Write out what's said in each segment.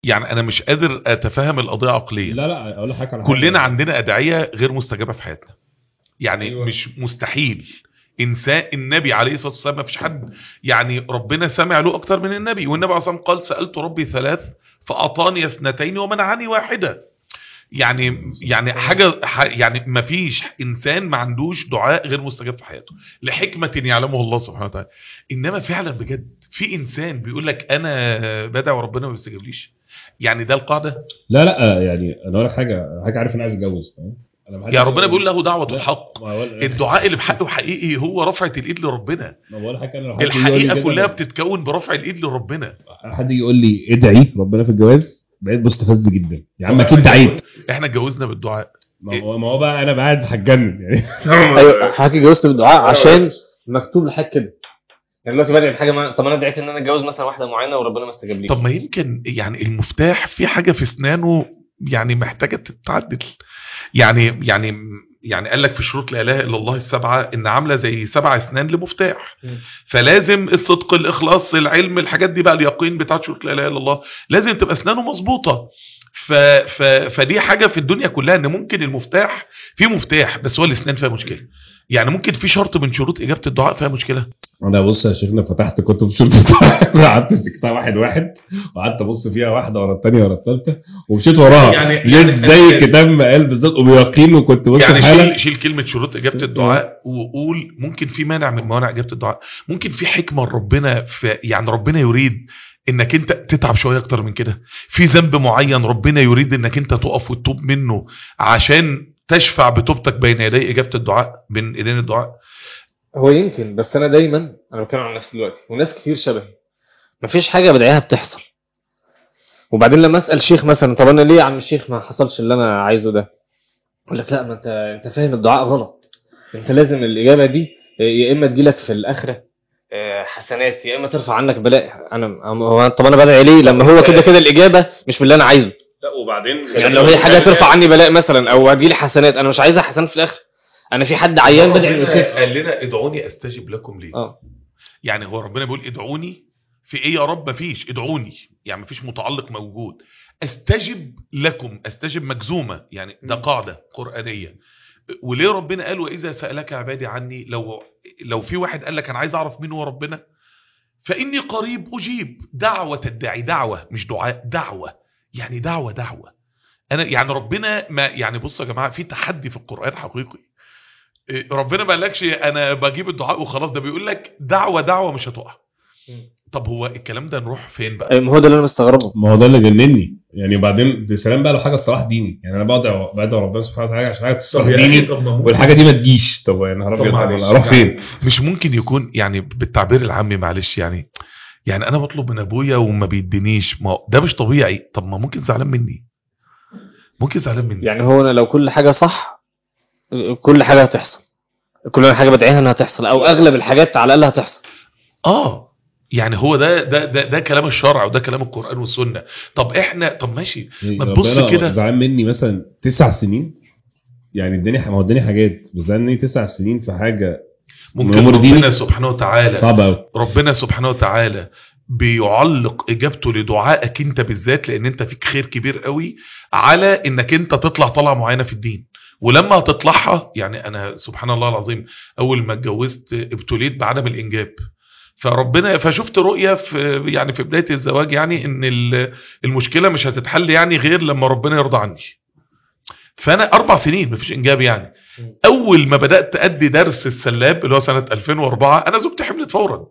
يعني انا مش قادر اتفهم القضيه عقليا لا لا اقول لك حاجه على حاجة. كلنا عندنا ادعيه غير مستجابه في حياتنا يعني أيوة. أيوة. مش مستحيل انسان النبي عليه الصلاه والسلام ما فيش حد يعني ربنا سمع له اكتر من النبي والنبي عليه الصلاه والسلام قال سالت ربي ثلاث فاعطاني اثنتين ومنعني واحده يعني يعني حاجه ح- يعني ما فيش انسان ما عندوش دعاء غير مستجاب في حياته لحكمه يعلمه الله سبحانه وتعالى انما فعلا بجد في انسان بيقول لك انا بدعي وربنا ما بيستجابليش يعني ده القاعده لا لا يعني انا اقول لك حاجه حاجه عارف انا عايز اتجوز تمام انا ما حدش يا ربنا يقول- بيقول له دعوه لا، الحق ما بقول- الدعاء اللي بحقه حقيقي هو رفعه الايد لربنا ما بقول حاجه انا لو حد يجي يقول لي الحقيقه كده، كلها ما- بتتكون برفع الايد لربنا حد يجي يقول لي ادعي ربنا في الجواز بقيت مستفز جدا يا عم اكيد دعيت احنا اتجوزنا بالدعاء ما هو ما هو بقى انا قاعد هتجنن يعني ايوه حضرتك اتجوزت بالدعاء عشان مكتوب لحضرتك كده يعني دلوقتي بدعي بحاجه ما... طب انا ادعيت ان انا اتجوز مثلا واحده معينه وربنا ما استجابليش طب ما يمكن يعني المفتاح في حاجه في اسنانه يعني محتاجه تتعدل يعني يعني يعني قال لك في شروط لا اله الا الله السبعه ان عامله زي سبع اسنان لمفتاح مم. فلازم الصدق الاخلاص العلم الحاجات دي بقى اليقين بتاعت شروط لا اله الا الله لازم تبقى اسنانه مظبوطه ف ف فدي حاجه في الدنيا كلها ان ممكن المفتاح في مفتاح بس هو الاسنان فيها مشكله يعني ممكن في شرط من شروط اجابه الدعاء فيها مشكله انا بص يا شيخنا فتحت كتب شرطه الدعاء قعدت مسكتها واحد واحد وقعدت ابص فيها واحده ورا الثانيه ورا الثالثه ومشيت وراها يعني- يعني يعني زي أنا- الكتاب ما قال بالظبط وبيقين وكنت بص يعني الحاله شيل شيل كلمه شروط اجابه الدعاء وقول ممكن في مانع من موانع اجابه الدعاء ممكن في حكمه ربنا في يعني ربنا يريد انك انت تتعب شويه اكتر من كده في ذنب معين ربنا يريد انك انت تقف وتتوب منه عشان تشفع بتوبتك بين يدي اجابه الدعاء بين ايدين الدعاء هو يمكن بس انا دايما انا بتكلم عن نفسي دلوقتي وناس كتير شبهي مفيش حاجه بدعيها بتحصل وبعدين لما اسال شيخ مثلا طب انا ليه يا عم الشيخ ما حصلش اللي انا عايزه ده يقول لك لا ما انت انت فاهم الدعاء غلط انت لازم الاجابه دي يا اما تجيلك في الاخره آه، حسنات يا اما ترفع عنك بلاء انا هو طب انا بدعي ليه لما هو كده كده الاجابه مش باللي انا عايزه لا وبعدين يعني لو هي حاجه ترفع عني بلاء مثلا او هتجيلي حسنات انا مش عايزها حسنات في الاخر انا في حد عيان بدعي انه يخف قال لنا ادعوني استجب لكم ليه اه يعني هو ربنا بيقول ادعوني في ايه يا رب مفيش ادعوني يعني مفيش متعلق موجود استجب لكم استجب مجزومه يعني ده م. قاعده قرانيه وليه ربنا قال واذا سالك عبادي عني لو لو في واحد قال لك انا عايز اعرف مين هو ربنا فاني قريب اجيب دعوه الداعي دعوه مش دعاء دعوه يعني دعوه دعوه انا يعني ربنا ما يعني بصوا يا جماعه في تحدي في القران حقيقي إيه، ربنا ما قالكش انا بجيب الدعاء وخلاص ده بيقول لك دعوه دعوه مش هتقع طب هو الكلام ده نروح فين بقى أي، ما هو ده اللي انا مستغربه ما هو ده اللي جنني يعني وبعدين ده سلام بقى لو حاجه الصلاح ديني يعني انا بدعي بدعي ربنا سبحانه وتعالى عشان حاجه الصلاح ديني والحاجه دي ما تجيش طب يا نهار طب ابيض معلش، طب اروح يعني فين؟ مش ممكن يكون يعني بالتعبير العامي معلش يعني يعني انا بطلب من ابويا وما بيدينيش ما هو ده مش طبيعي طب ما ممكن زعلان مني ممكن زعلان مني يعني هو انا لو كل حاجه صح كل حاجه هتحصل كل حاجه بدعيها انها تحصل او اغلب الحاجات على الاقل هتحصل اه يعني هو ده ده ده, ده كلام الشرع وده كلام القران والسنه طب احنا طب ماشي ما تبص ربنا كده. زعلان مني مثلا تسع سنين يعني اداني ما هو اداني حاجات بس زعلان مني تسع سنين في حاجه ممكن أمور ديني؟ ربنا سبحانه وتعالى صعبه قوي ربنا سبحانه وتعالى بيعلق اجابته لدعائك انت بالذات لان انت فيك خير كبير قوي على انك انت تطلع طلعه معينه في الدين ولما هتطلعها يعني انا سبحان الله العظيم اول ما اتجوزت ابتليت بعدم الانجاب فربنا فشفت رؤيه في يعني في بدايه الزواج يعني ان ال- المشكله مش هتتحل يعني غير لما ربنا يرضى عني فانا اربع سنين مفيش انجاب يعني اول ما بدات ادي درس السلاب اللي هو سنه 2004 انا زوجتي حملت فورا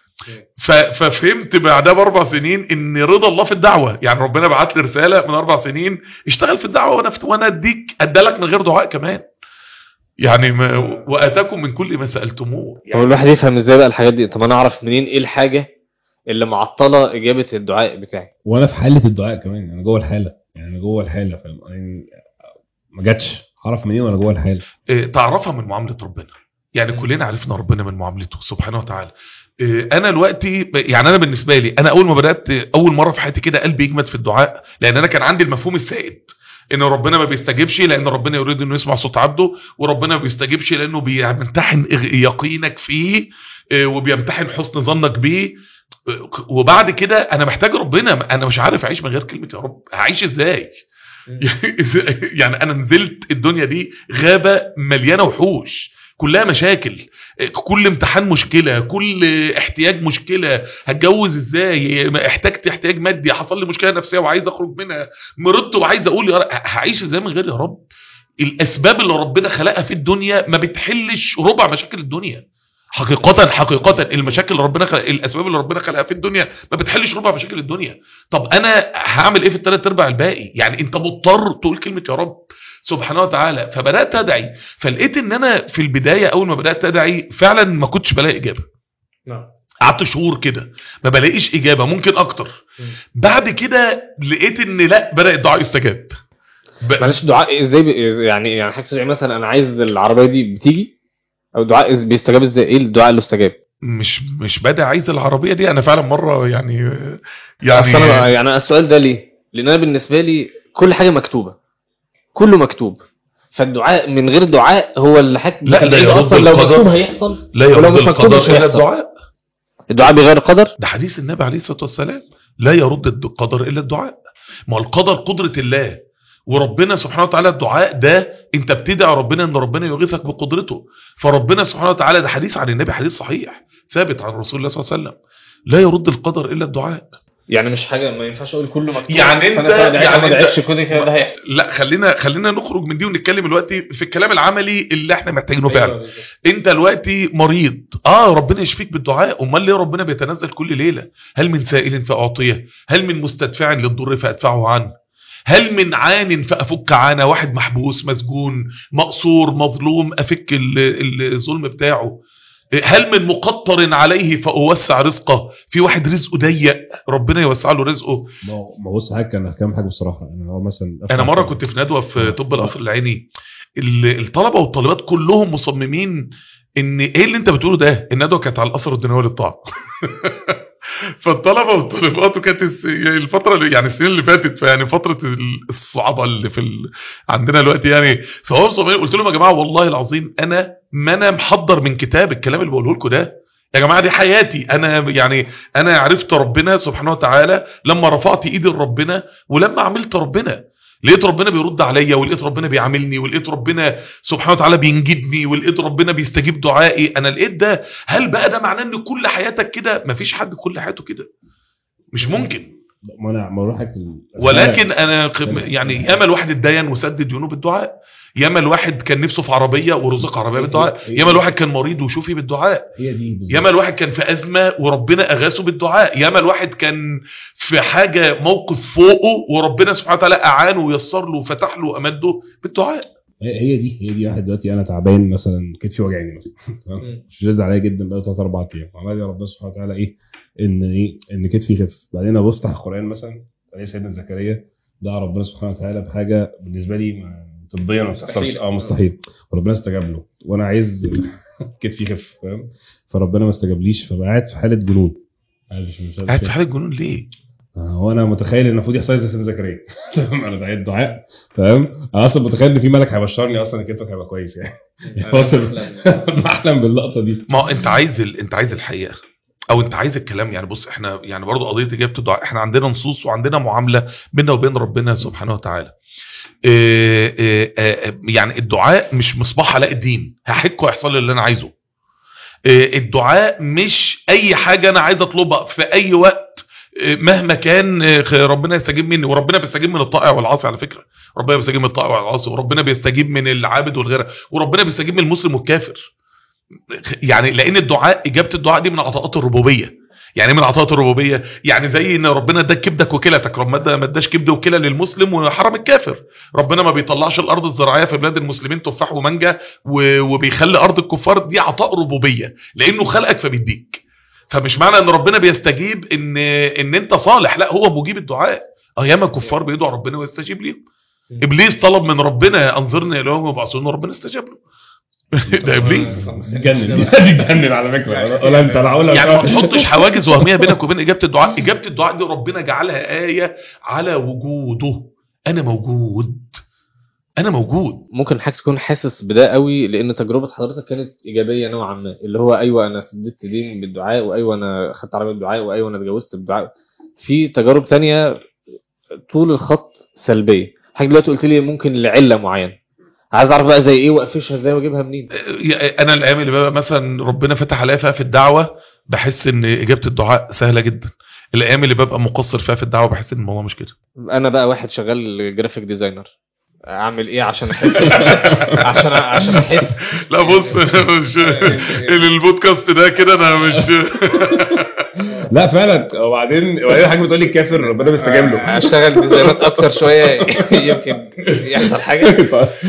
ف- ففهمت بعدها باربع سنين ان رضا الله في الدعوه يعني ربنا بعت لي رساله من اربع سنين اشتغل في الدعوه وانا فت- وانا اديك ادالك من غير دعاء كمان يعني ما واتاكم من كل ما سالتموه طب يعني الواحد يفهم ازاي بقى الحاجات دي طب انا اعرف منين ايه الحاجه اللي معطله اجابه الدعاء بتاعي وانا في حاله الدعاء كمان انا جوه الحاله يعني انا جوه الحاله فاهم يعني ما جاتش هعرف منين وانا جوه الحاله إيه، تعرفها من معامله ربنا يعني كلنا عرفنا ربنا من معاملته سبحانه وتعالى إيه، انا دلوقتي يعني انا بالنسبه لي انا اول ما بدات اول مره في حياتي كده قلبي يجمد في الدعاء لان انا كان عندي المفهوم السائد ان ربنا ما بيستجيبش لان ربنا يريد انه يسمع صوت عبده وربنا ما بيستجيبش لانه بيمتحن إغ- يقينك فيه آه، وبيمتحن حسن ظنك بيه آه، وبعد كده انا محتاج ربنا انا مش عارف اعيش من غير كلمه يا رب هعيش ازاي يعني انا نزلت الدنيا دي غابه مليانه وحوش كلها مشاكل كل امتحان مشكله كل احتياج مشكله هتجوز ازاي احتجت احتياج مادي حصل لي مشكله نفسيه وعايز اخرج منها مرضت وعايز اقول يا رب هعيش ازاي من غير يا رب الاسباب اللي ربنا خلقها في الدنيا ما بتحلش ربع مشاكل الدنيا حقيقة حقيقة المشاكل اللي ربنا خلق الاسباب اللي ربنا خلقها في الدنيا ما بتحلش ربع مشاكل الدنيا طب انا هعمل ايه في الثلاث ارباع الباقي يعني انت مضطر تقول كلمة يا رب سبحانه وتعالى فبدات ادعي فلقيت ان انا في البدايه اول ما بدات ادعي فعلا ما كنتش بلاقي اجابه نعم قعدت شهور كده ما بلاقيش اجابه ممكن اكتر مم. بعد كده لقيت ان لا بدا الدعاء يستجاب ب- معلش دعاء ازاي بي... يعني يعني حضرتك زي مثلا انا عايز العربيه دي بتيجي او دعاء إز- بيستجاب ازاي ايه الدعاء اللي استجاب مش مش بدا عايز العربيه دي انا فعلا مره يعني يعني اصل انا يعني أنا السؤال ده ليه لان انا بالنسبه لي كل حاجه مكتوبه كله مكتوب فالدعاء من غير دعاء هو اللي حضرتك لا، لا بتدعيه يرد اصلا لو القدر. مكتوب هيحصل لا ولو يرد مش مكتوب القدر مش الا هيحصل. الدعاء الدعاء بغير قدر ده حديث النبي عليه الصلاه والسلام لا يرد القدر الا الدعاء ما هو القدر قدره الله وربنا سبحانه وتعالى الدعاء ده انت بتدعي ربنا ان ربنا يغيثك بقدرته فربنا سبحانه وتعالى ده حديث عن النبي حديث صحيح ثابت عن رسول الله صلى الله عليه وسلم لا يرد القدر الا الدعاء يعني مش حاجه ما ينفعش اقول كله مكتوب يعني فأنا انت- كده دعيت، يعني ما انت- دعيتش كده كده ده هيحصل لا خلينا خلينا نخرج من دي ونتكلم دلوقتي في الكلام العملي اللي احنا محتاجينه فعلا أيوة بالظبط. انت دلوقتي مريض اه ربنا يشفيك بالدعاء امال ليه ربنا بيتنزل كل ليله هل من سائل فاعطيه هل من مستدفع للضر فادفعه عنه هل من عان فافك عانه واحد محبوس مسجون مقصور مظلوم افك ال- ال- الظلم بتاعه هل من مقطر عليه فاوسع رزقه في واحد رزقه ضيق ربنا يوسع له رزقه ما هو ما هو بص حاجه كان كام حاجه بصراحه انا هو مثلا انا مره كنت في ندوه في طب القصر العيني ال- الطلبه والطالبات كلهم مصممين ان ايه اللي انت بتقوله ده الندوه كانت على القصر الدنيوي للطاعه فالطلبه والطالبات وكانت الس- الفتره اللي يعني السنين اللي فاتت فيعني فتره ال- الصعبه اللي في ال... عندنا دلوقتي يعني فهو مصممين قلت لهم يا جماعه والله العظيم انا ما انا محضر من كتاب الكلام اللي بقوله لكم ده يا جماعه دي حياتي انا يعني انا عرفت ربنا سبحانه وتعالى لما رفعت ايدي لربنا ولما عملت ربنا لقيت ربنا بيرد عليا ولقيت ربنا بيعاملني ولقيت ربنا سبحانه وتعالى بينجدني ولقيت ربنا بيستجيب دعائي انا لقيت ده هل بقى ده معناه ان كل حياتك كده مفيش حد كل حياته كده مش ممكن ما انا ما اروح ال- ولكن انا ق- يعني ياما الواحد اتدين وسدد ديونه بالدعاء ياما الواحد كان نفسه في عربيه ورزق عربيه بالدعاء ياما الواحد كان مريض وشوفي بالدعاء هي دي بالظبط. ياما الواحد كان في أزمة وربنا أغاثه بالدعاء ياما الواحد كان في حاجة موقف فوقه وربنا سبحانه وتعالى أعانه ويسر له وفتح له وأمده بالدعاء هي هي دي هي دي واحد دلوقتي انا تعبان مثلا كتفي وجعني مثلا تمام؟ مم. شدد عليا جدا بقى ثلاث اربع ايام عمال يا ربنا سبحانه وتعالى ايه ان ايه ان كتفي يخف بعدين انا بفتح القران مثلا الاقي سيدنا زكريا دعا ربنا سبحانه وتعالى بحاجه بالنسبه لي ما- طبيا ما بتحصلش مستحيل. اه مستحيل فربنا استجاب له وانا عايز كتفي يخف فاهم فربنا ما استجابليش فبقى قاعد في حاله جنون قاعد مش مش قاعد في حالة جنون ليه؟ هو انا متخيل ان المفروض يحصل لي زي سيدنا زكريا تمام انا دعيت دعاء فاهم انا اصلا متخيل ان في ملك هيبشرني اصلا ان كتفك هيبقى كويس يعني واصل بحلم باللقطه دي ما هو أنت عايز ال... أنت عايز الحقيقة أو أنت عايز الكلام يعني بص إحنا يعني برضو قضية إجابة الدعاء إحنا عندنا نصوص وعندنا معاملة بيننا وبين ربنا سبحانه وتعالى إيه إيه إيه يعني الدعاء مش مصباح علاء الدين هحك ويحصل لي اللي أنا عايزه إيه الدعاء مش أي حاجة أنا عايز أطلبها في أي وقت مهما كان ربنا يستجيب مني وربنا بيستجيب من الطائع والعاصي على فكرة ربنا بيستجيب من الطائع والعاصي وربنا بيستجيب من العابد والغير وربنا بيستجيب من المسلم والكافر يعني لان الدعاء اجابه الدعاء دي من عطاءات الربوبيه يعني إيه من عطاءات الربوبيه يعني زي ان ربنا اداك كبدك وكلتك ربنا ما اداش كبده وكلى للمسلم وحرم الكافر ربنا ما بيطلعش الارض الزراعيه في بلاد المسلمين تفاح ومانجا و- وبيخلي ارض الكفار دي عطاء ربوبيه لانه خلقك فبيديك فمش معنى ان ربنا بيستجيب ان ان انت صالح لا هو مجيب الدعاء اه ياما كفار بيدعوا ربنا ويستجيب ليهم مم. ابليس طلب من ربنا انظرني الى يوم يبعثون وربنا استجاب له ده ابليس تجنن دي تجنن على فكره ولا انت انا هقول لك يعني ما تحطش حواجز وهميه بينك وبين اجابه الدعاء اجابه الدعاء دي ربنا جعلها ايه على وجوده انا موجود انا موجود ممكن حضرتك تكون حاسس بده قوي لان تجربه حضرتك كانت ايجابيه نوعا ما اللي هو ايوه انا سددت دين بالدعاء وايوه انا خدت عربيه بالدعاء وايوه انا اتجوزت بالدعاء في تجارب تانية طول الخط سلبيه حضرتك دلوقتي قلت لي ممكن لعله معينه عايز اعرف بقى زي ايه واقفشها ازاي واجيبها منين انا الايام اللي بقى مثلا ربنا فتح عليا فيها في الدعوه بحس ان اجابه الدعاء سهله جدا الايام اللي ببقى مقصر فيها في الدعوه بحس ان الموضوع مش كده انا بقى واحد شغال جرافيك ديزاينر اعمل ايه عشان احس عشان عشان احس لا بص مش البودكاست ده كده انا مش لا فعلا وبعدين وبعدين حاجه بتقول لي الكافر ربنا بيستجاب له اشتغل ديزاينات اكتر شويه يمكن يحصل حاجه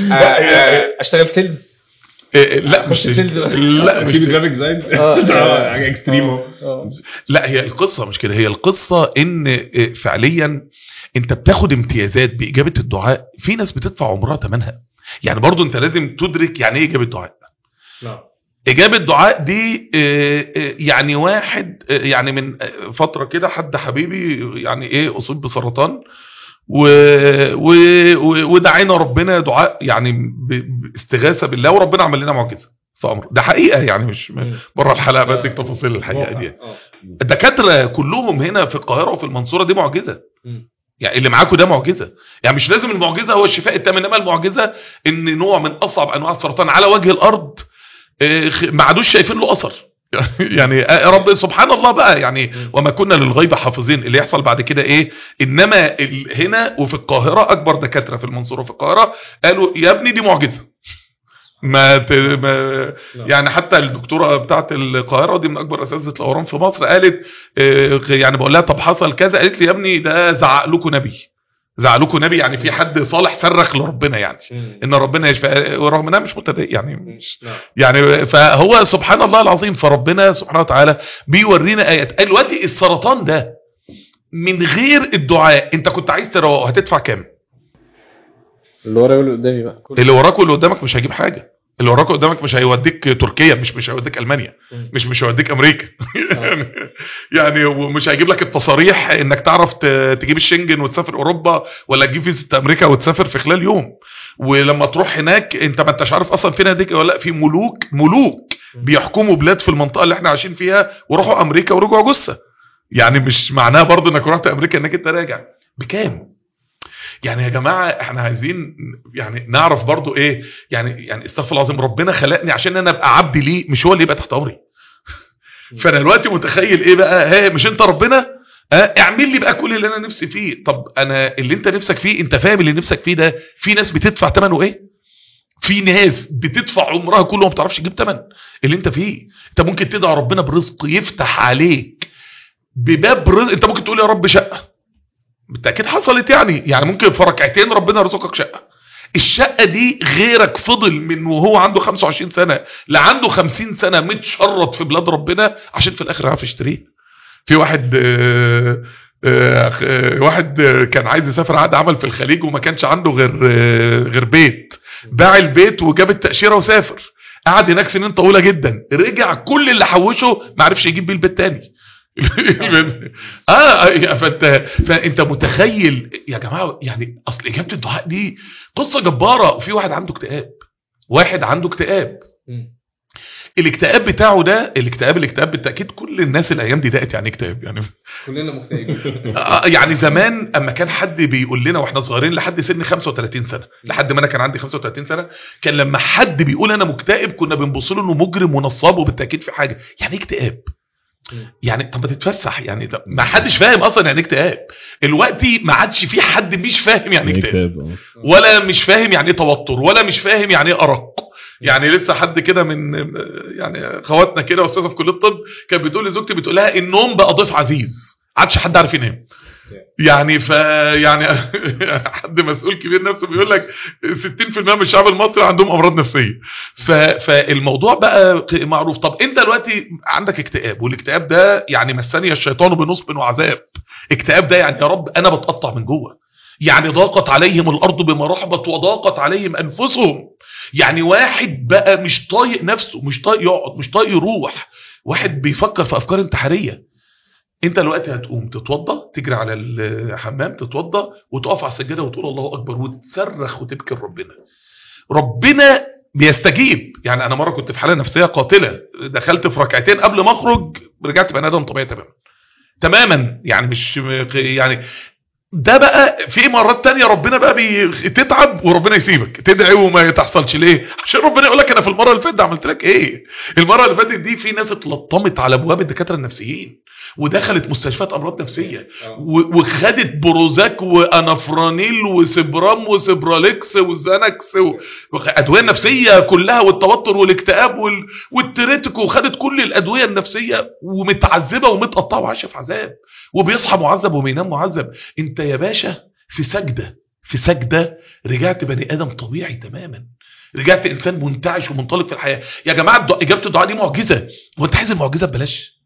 اشتغل فيلم إيه، لا مش خش سيلز بس. لا مش في جرافيك ديزاين آه. حاجه اكستريم اهو آه. لا هي القصة مش كده هي القصة ان إيه، فعليا انت بتاخد امتيازات باجابة الدعاء في ناس بتدفع عمرها ثمنها يعني برضو انت لازم تدرك يعني ايه اجابة دعاء نعم. اجابة دعاء دي إيه، إيه، يعني واحد إيه، يعني من آه، فترة كده حد حبيبي يعني ايه اصيب بسرطان و... و... و... ودعينا ربنا دعاء يعني ب... باستغاثة بالله وربنا عمل لنا معجزة في امر ده حقيقة يعني مش بره الحلقة بديك تفاصيل الحقيقة دي الدكاتره كلهم هنا في القاهره وفي المنصوره دي معجزه مم. يعني اللي معاكم ده معجزه يعني مش لازم المعجزه هو الشفاء التام انما المعجزه ان نوع من اصعب انواع السرطان على وجه الارض آه، خ- ما عادوش شايفين له اثر يعني آه، يا رب سبحان الله بقى يعني مم. وما كنا للغيب حافظين اللي يحصل بعد كده ايه انما ال- هنا وفي القاهره اكبر دكاتره في المنصوره وفي القاهره قالوا يا ابني دي معجزه ما, ت... ما يعني حتى الدكتوره بتاعت القاهره دي من اكبر اساتذه الاورام في مصر قالت آه، يعني بقول لها طب حصل كذا قالت لي يا ابني ده زعق لكم نبي زعق لكم نبي يعني في حد صالح صرخ لربنا يعني ان ربنا يشفى ورغم انها مش متدين يعني مش يعني فهو سبحان الله العظيم فربنا سبحانه وتعالى بيورينا ايات دلوقتي السرطان ده من غير الدعاء انت كنت عايز تروقه هتدفع كام اللي ورايا واللي قدامي بقى كل- اللي وراك واللي قدامك مش هيجيب حاجه اللي وراك قدامك مش هيوديك تركيا مش مش هيوديك المانيا مم. مش مش هيوديك امريكا يعني يعني ومش هيجيب لك التصاريح انك تعرف ت- تجيب الشنجن وتسافر اوروبا ولا تجيب فيزا امريكا وتسافر في خلال يوم ولما تروح هناك انت ما انتش عارف اصلا فين هديك ولا لأ، في ملوك ملوك بيحكموا بلاد في المنطقه اللي احنا عايشين فيها وراحوا امريكا ورجعوا جثه يعني مش معناها برضو انك رحت امريكا انك انت راجع بكام يعني يا جماعه احنا عايزين يعني نعرف برضو ايه يعني يعني استغفر الله العظيم ربنا خلقني عشان انا ابقى عبد ليه مش هو اللي يبقى تحت امري فانا دلوقتي متخيل ايه بقى ها مش انت ربنا اه اعمل لي بقى كل اللي انا نفسي فيه طب انا اللي انت نفسك فيه انت فاهم اللي نفسك فيه ده في ناس بتدفع ثمنه ايه في ناس بتدفع عمرها كله وما بتعرفش تجيب ثمن اللي انت فيه انت ممكن تدعي ربنا برزق يفتح عليك بباب رزق انت ممكن تقول يا رب شقه بالتاكيد حصلت يعني يعني ممكن في ركعتين ربنا يرزقك شقه الشقه دي غيرك فضل من وهو عنده 25 سنه لعنده 50 سنه متشرط في بلاد ربنا عشان في الاخر يعرف يشتريه في واحد آه، آه، آه، واحد آه، كان عايز يسافر عقد عمل في الخليج وما كانش عنده غير آه، غير بيت باع البيت وجاب التاشيره وسافر قعد هناك سنين طويله جدا رجع كل اللي حوشه ما عرفش يجيب بيه البيت تاني اه يا فانت فانت متخيل يا جماعه يعني اصل اجابه الدعاء دي قصه جباره وفي واحد عنده اكتئاب واحد عنده اكتئاب مم. الاكتئاب بتاعه ده الاكتئاب الاكتئاب بالتاكيد كل الناس الايام دي دقت يعني اكتئاب يعني كلنا مكتئبين آه، يعني زمان اما كان حد بيقول لنا واحنا صغيرين لحد سن 35 سنه لحد ما انا كان عندي 35 سنه كان لما حد بيقول انا مكتئب كنا بنبص له انه مجرم ونصاب وبالتاكيد في حاجه يعني ايه اكتئاب مم. يعني طب ما تتفسح يعني طب ما حدش فاهم اصلا يعني إيه اكتئاب دلوقتي ما عادش في حد مش فاهم يعني ايه اكتئاب كتاب اه ولا مش فاهم يعني ايه توتر ولا مش فاهم يعني ايه ارق يعني لسه حد كده من يعني خواتنا كده استاذه في كليه الطب كانت بتقول لزوجتي بتقول لها النوم بقى ضيف عزيز عادش حد عارف ينام يعني ف يعني حد مسؤول كبير نفسه بيقول لك 60% من الشعب المصري عندهم امراض نفسيه ف... فالموضوع بقى معروف طب انت دلوقتي عندك اكتئاب والاكتئاب ده يعني مسني الشيطان بنصب وعذاب اكتئاب ده يعني يا رب انا بتقطع من جوه يعني ضاقت عليهم الارض بما رحبت وضاقت عليهم انفسهم يعني واحد بقى مش طايق نفسه مش طايق يقعد مش طايق يروح واحد بيفكر في افكار انتحاريه انت دلوقتي هتقوم تتوضى تجري على الحمام تتوضى وتقف على السجاده وتقول الله اكبر وتصرخ وتبكي لربنا ربنا بيستجيب يعني انا مره كنت في حاله نفسيه قاتله دخلت في ركعتين قبل ما اخرج رجعت بني ادم طبيعي تماما تماما يعني مش يعني ده بقى في مرات تانية ربنا بقى بتتعب وربنا يسيبك تدعي وما تحصلش ليه عشان ربنا يقول لك انا في المره اللي فاتت عملت لك ايه المره اللي فاتت دي في ناس اتلطمت على ابواب الدكاتره النفسيين ودخلت مستشفيات امراض نفسيه و- وخدت بروزاك وانافرانيل وسبرام وسبراليكس وزانكس و- وادويه نفسيه كلها والتوتر والاكتئاب وال... والتريتك وخدت كل الادويه النفسيه ومتعذبه ومتقطعه وعايشه في عذاب وبيصحى معذب وبينام معذب انت يا باشا في سجده في سجده رجعت بني ادم طبيعي تماما رجعت انسان منتعش ومنطلق في الحياه يا جماعه الدع- اجابه الدعاء دي معجزه وانت عايز المعجزه ببلاش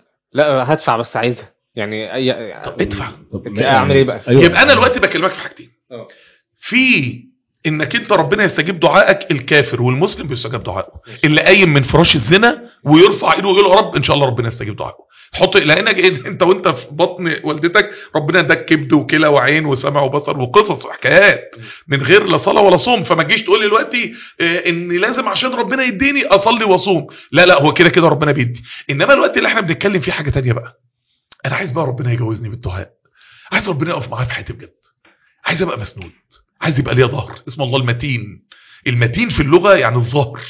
لا هدفع بس عايزها يعني اي طب ادفع طب اعمل ايه بقى أيوة. يبقى انا دلوقتي بكلمك في حاجتين اه. في انك انت ربنا يستجيب دعائك الكافر والمسلم بيستجاب دعائه اللي قايم من فراش الزنا ويرفع ايده ويقول يا رب ان شاء الله ربنا يستجيب دعائه حط لانك إيه؟ انت وانت في بطن والدتك ربنا اداك كبد وكلى وعين وسمع وبصر وقصص وحكايات من غير لا صلاه ولا صوم فما تجيش تقول لي دلوقتي آه، ان لازم عشان ربنا يديني اصلي واصوم لا لا هو كده كده ربنا بيدي انما الوقت اللي احنا بنتكلم فيه حاجه تانية بقى انا عايز بقى ربنا يجوزني بالدعاء عايز ربنا يقف معايا في حياتي بجد عايز ابقى مسنود عايز يبقى ليا ظهر اسم الله المتين المتين في اللغه يعني الظهر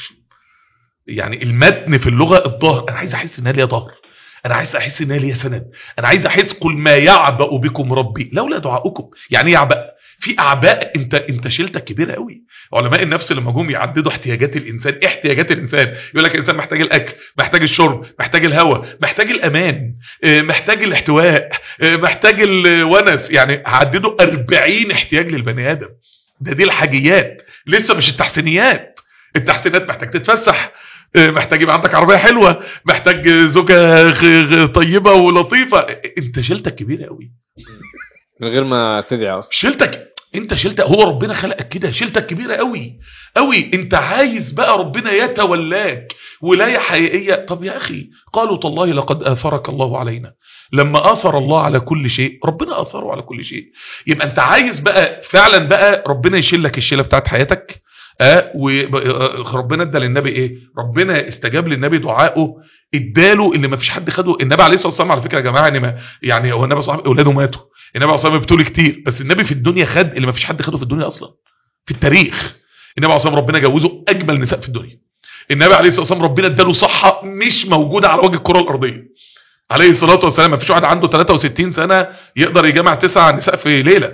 يعني المتن في اللغه الظهر انا عايز احس ان انا ليا ظهر انا عايز احس ان انا ليا سند انا عايز احس قل ما يعبأ بكم ربي لولا دعاؤكم يعني ايه يعبأ في اعباء انت انت شيلتك كبيره قوي علماء النفس لما جم يعددوا احتياجات الانسان إيه احتياجات الانسان يقول لك الانسان محتاج الاكل محتاج الشرب محتاج الهواء محتاج الامان آه، محتاج الاحتواء آه، محتاج الونس يعني عددوا 40 احتياج للبني ادم ده دي الحاجيات لسه مش التحسينيات التحسينات محتاج تتفسح آه، محتاج يبقى عندك عربيه حلوه محتاج زوجه غ- غ- طيبه ولطيفه انت شيلتك كبيره قوي من غير ما تدعي اصلا شيلتك انت شيلتك هو ربنا خلقك كده شيلتك كبيره قوي قوي انت عايز بقى ربنا يتولاك ولايه حقيقيه طب يا اخي قالوا تالله لقد اثرك الله علينا لما اثر الله على كل شيء ربنا اثره على كل شيء يبقى انت عايز بقى فعلا بقى ربنا يشيل لك الشيله بتاعت حياتك اه وربنا ادى للنبي ايه ربنا استجاب للنبي دعائه اداله اللي ما فيش حد خده النبي عليه الصلاه والسلام على فكره يا جماعه يعني ما يعني هو النبي صلى الله عليه وسلم اولاده ماتوا النبي عليه الصلاه والسلام بتقول كتير بس النبي في الدنيا خد اللي ما فيش حد خده في الدنيا اصلا في التاريخ النبي عليه الصلاه والسلام ربنا جوزه اجمل نساء في الدنيا النبي عليه الصلاه والسلام ربنا اداله صحه مش موجوده على وجه الكره الارضيه عليه الصلاه والسلام ما فيش واحد عنده 63 سنه يقدر يجمع تسع نساء في ليله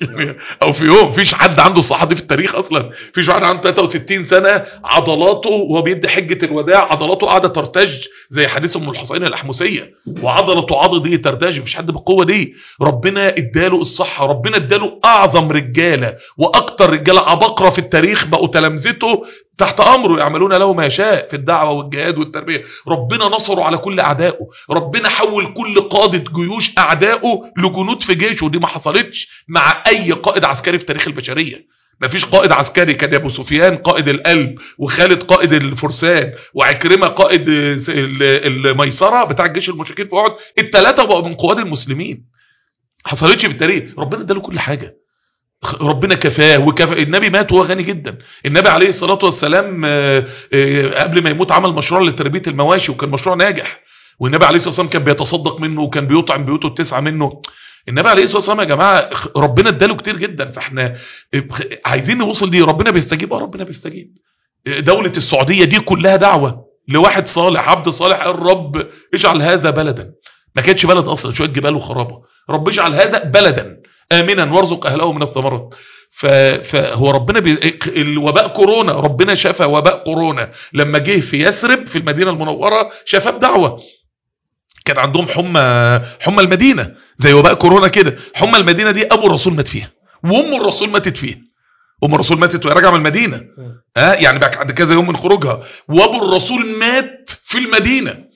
او في يوم فيش حد عنده الصحه دي في التاريخ اصلا فيش واحد عنده 63 سنه عضلاته وهو بيدي حجه الوداع عضلاته قاعده ترتج زي حديث ام الحصين الاحمسيه وعضلته عضدي ترتج مفيش حد بالقوه دي ربنا اداله الصحه ربنا اداله اعظم رجاله واكتر رجاله عباقره في التاريخ بقوا تلامذته تحت امره يعملون له ما يشاء في الدعوه والجهاد والتربيه ربنا نصره على كل اعدائه ربنا حول كل قاده جيوش اعدائه لجنود في جيشه ودي ما حصلتش مع اي قائد عسكري في تاريخ البشريه مفيش قائد عسكري كان ابو سفيان قائد القلب وخالد قائد الفرسان وعكرمه قائد ال- الميسره بتاع الجيش المشركين في احد الثلاثه بقوا من قواد المسلمين حصلتش في التاريخ ربنا اداله كل حاجه ربنا كفاه وكفى النبي مات وهو غني جدا النبي عليه الصلاة والسلام آه، آه، قبل ما يموت عمل مشروع لتربية المواشي وكان مشروع ناجح والنبي عليه الصلاة والسلام كان بيتصدق منه وكان بيطعم بيوته التسعة منه النبي عليه الصلاة والسلام يا جماعة خ- ربنا اداله كتير جدا فاحنا خ- عايزين نوصل دي ربنا بيستجيب اه ربنا بيستجيب دولة السعودية دي كلها دعوة لواحد صالح عبد صالح قال رب اجعل هذا بلدا ما كانتش بلد اصلا شويه جبال وخرابه رب اجعل هذا بلدا امنا وارزق اهله من الثمرات ف- فهو ربنا بي... الوباء كورونا ربنا شفى وباء كورونا لما جه في يثرب في المدينه المنوره شفاه بدعوه كان عندهم حمى حمى المدينه زي وباء كورونا كده حمى المدينه دي ابو الرسول مات فيها وام الرسول ماتت فيها ام الرسول ماتت وهي راجعه من المدينه ها يعني بعد كذا يوم من خروجها وابو الرسول مات في المدينه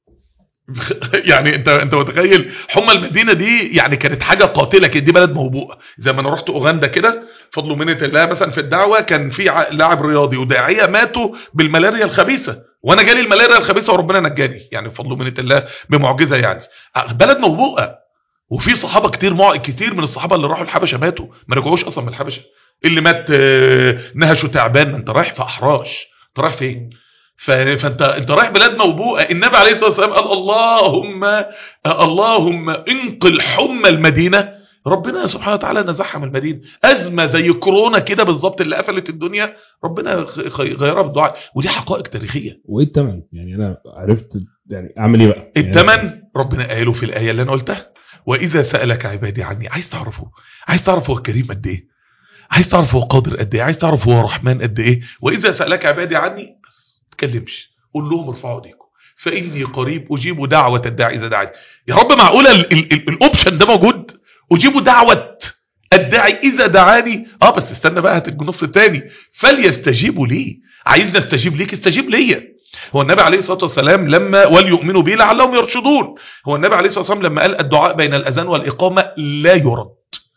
يعني انت انت متخيل حمى المدينه دي يعني كانت حاجه قاتله كده دي بلد موبوءه زي ما انا رحت اوغندا كده فضل منه الله مثلا في الدعوه كان في ع- لاعب رياضي وداعيه ماتوا بالملاريا الخبيثه وانا جالي الملاريا الخبيثه وربنا نجاني يعني بفضل ومنه الله بمعجزه يعني بلد موبوءه وفي صحابه كتير مع... كتير من الصحابه اللي راحوا الحبشه ماتوا ما رجعوش اصلا من الحبشه اللي مات آه، نهشه تعبان ما انت رايح في احراش انت رايح فين ف... فانت انت رايح بلاد موبوءه النبي عليه الصلاه والسلام قال اللهم آه، اللهم انقل حمى المدينه ربنا سبحانه وتعالى نزعها من المدينه ازمه زي كورونا كده بالظبط اللي قفلت الدنيا ربنا خ- خ- غيرها بالدعاء ودي حقائق تاريخيه وايه الثمن يعني انا عرفت يعني اعمل ايه بقى يعني الثمن ربنا قاله في الآية اللي أنا قلتها وإذا سألك عبادي عني عايز تعرفه عايز تعرف هو كريم قد إيه عايز تعرف هو قادر قد إيه عايز تعرف هو رحمن قد إيه وإذا سألك عبادي عني بس ما تكلمش قول لهم ارفعوا ايديكم فإني قريب أجيب دعوة الداعي إذا دعاني يا رب معقولة ال- ال- ال- الأوبشن ده موجود أجيب دعوة الداعي إذا دعاني اه بس استنى بقى هات النص الثاني فليستجيبوا لي عايز نستجيب ليك استجيب ليا هو النبي عليه الصلاة والسلام لما وليؤمنوا به لعلهم يرشدون هو النبي عليه الصلاة والسلام لما قال الدعاء بين الأذان والإقامة لا يرد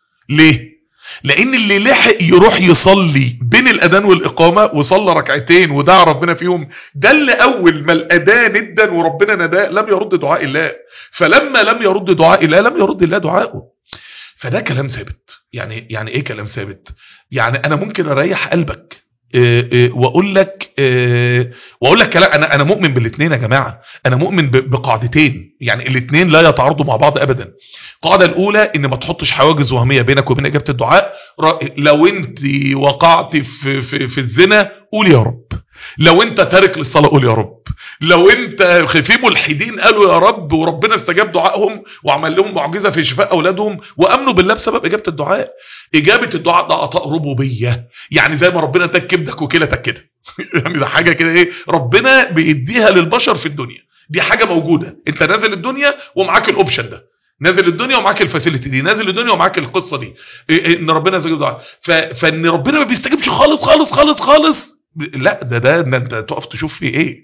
ليه؟ لأن اللي لحق يروح يصلي بين الأذان والإقامة وصلى ركعتين ودعا ربنا فيهم ده اللي أول ما الأذان ادن وربنا نداه لم يرد دعاء الله فلما لم يرد دعاء الله لم يرد الله دعاءه فده كلام ثابت يعني يعني ايه كلام ثابت يعني انا ممكن اريح قلبك إيه إيه واقول لك إيه واقول لك كلام انا انا مؤمن بالاثنين يا جماعه انا مؤمن ب- بقاعدتين يعني الاثنين لا يتعارضوا مع بعض ابدا القاعده الاولى ان ما تحطش حواجز وهميه بينك وبين اجابه الدعاء ر- لو انت وقعت في في في الزنا قول يا رب لو انت تارك للصلاه قول يا رب لو انت في ملحدين قالوا يا رب وربنا استجاب دعائهم وعمل لهم معجزه في شفاء اولادهم وامنوا بالله بسبب اجابه الدعاء اجابه الدعاء ده عطاء ربوبيه يعني زي ما ربنا اداك كبدك وكلتك كده يعني ده حاجه كده ايه ربنا بيديها للبشر في الدنيا دي حاجه موجوده انت نازل الدنيا ومعاك الاوبشن ده نازل الدنيا ومعاك الفاسيلتي دي نازل الدنيا ومعاك القصه دي إيه إيه ان ربنا يستجيب دعاء ف- فان ربنا ما بيستجيبش خالص خالص خالص خالص لا ده ده ده انت تقف تشوف فيه ايه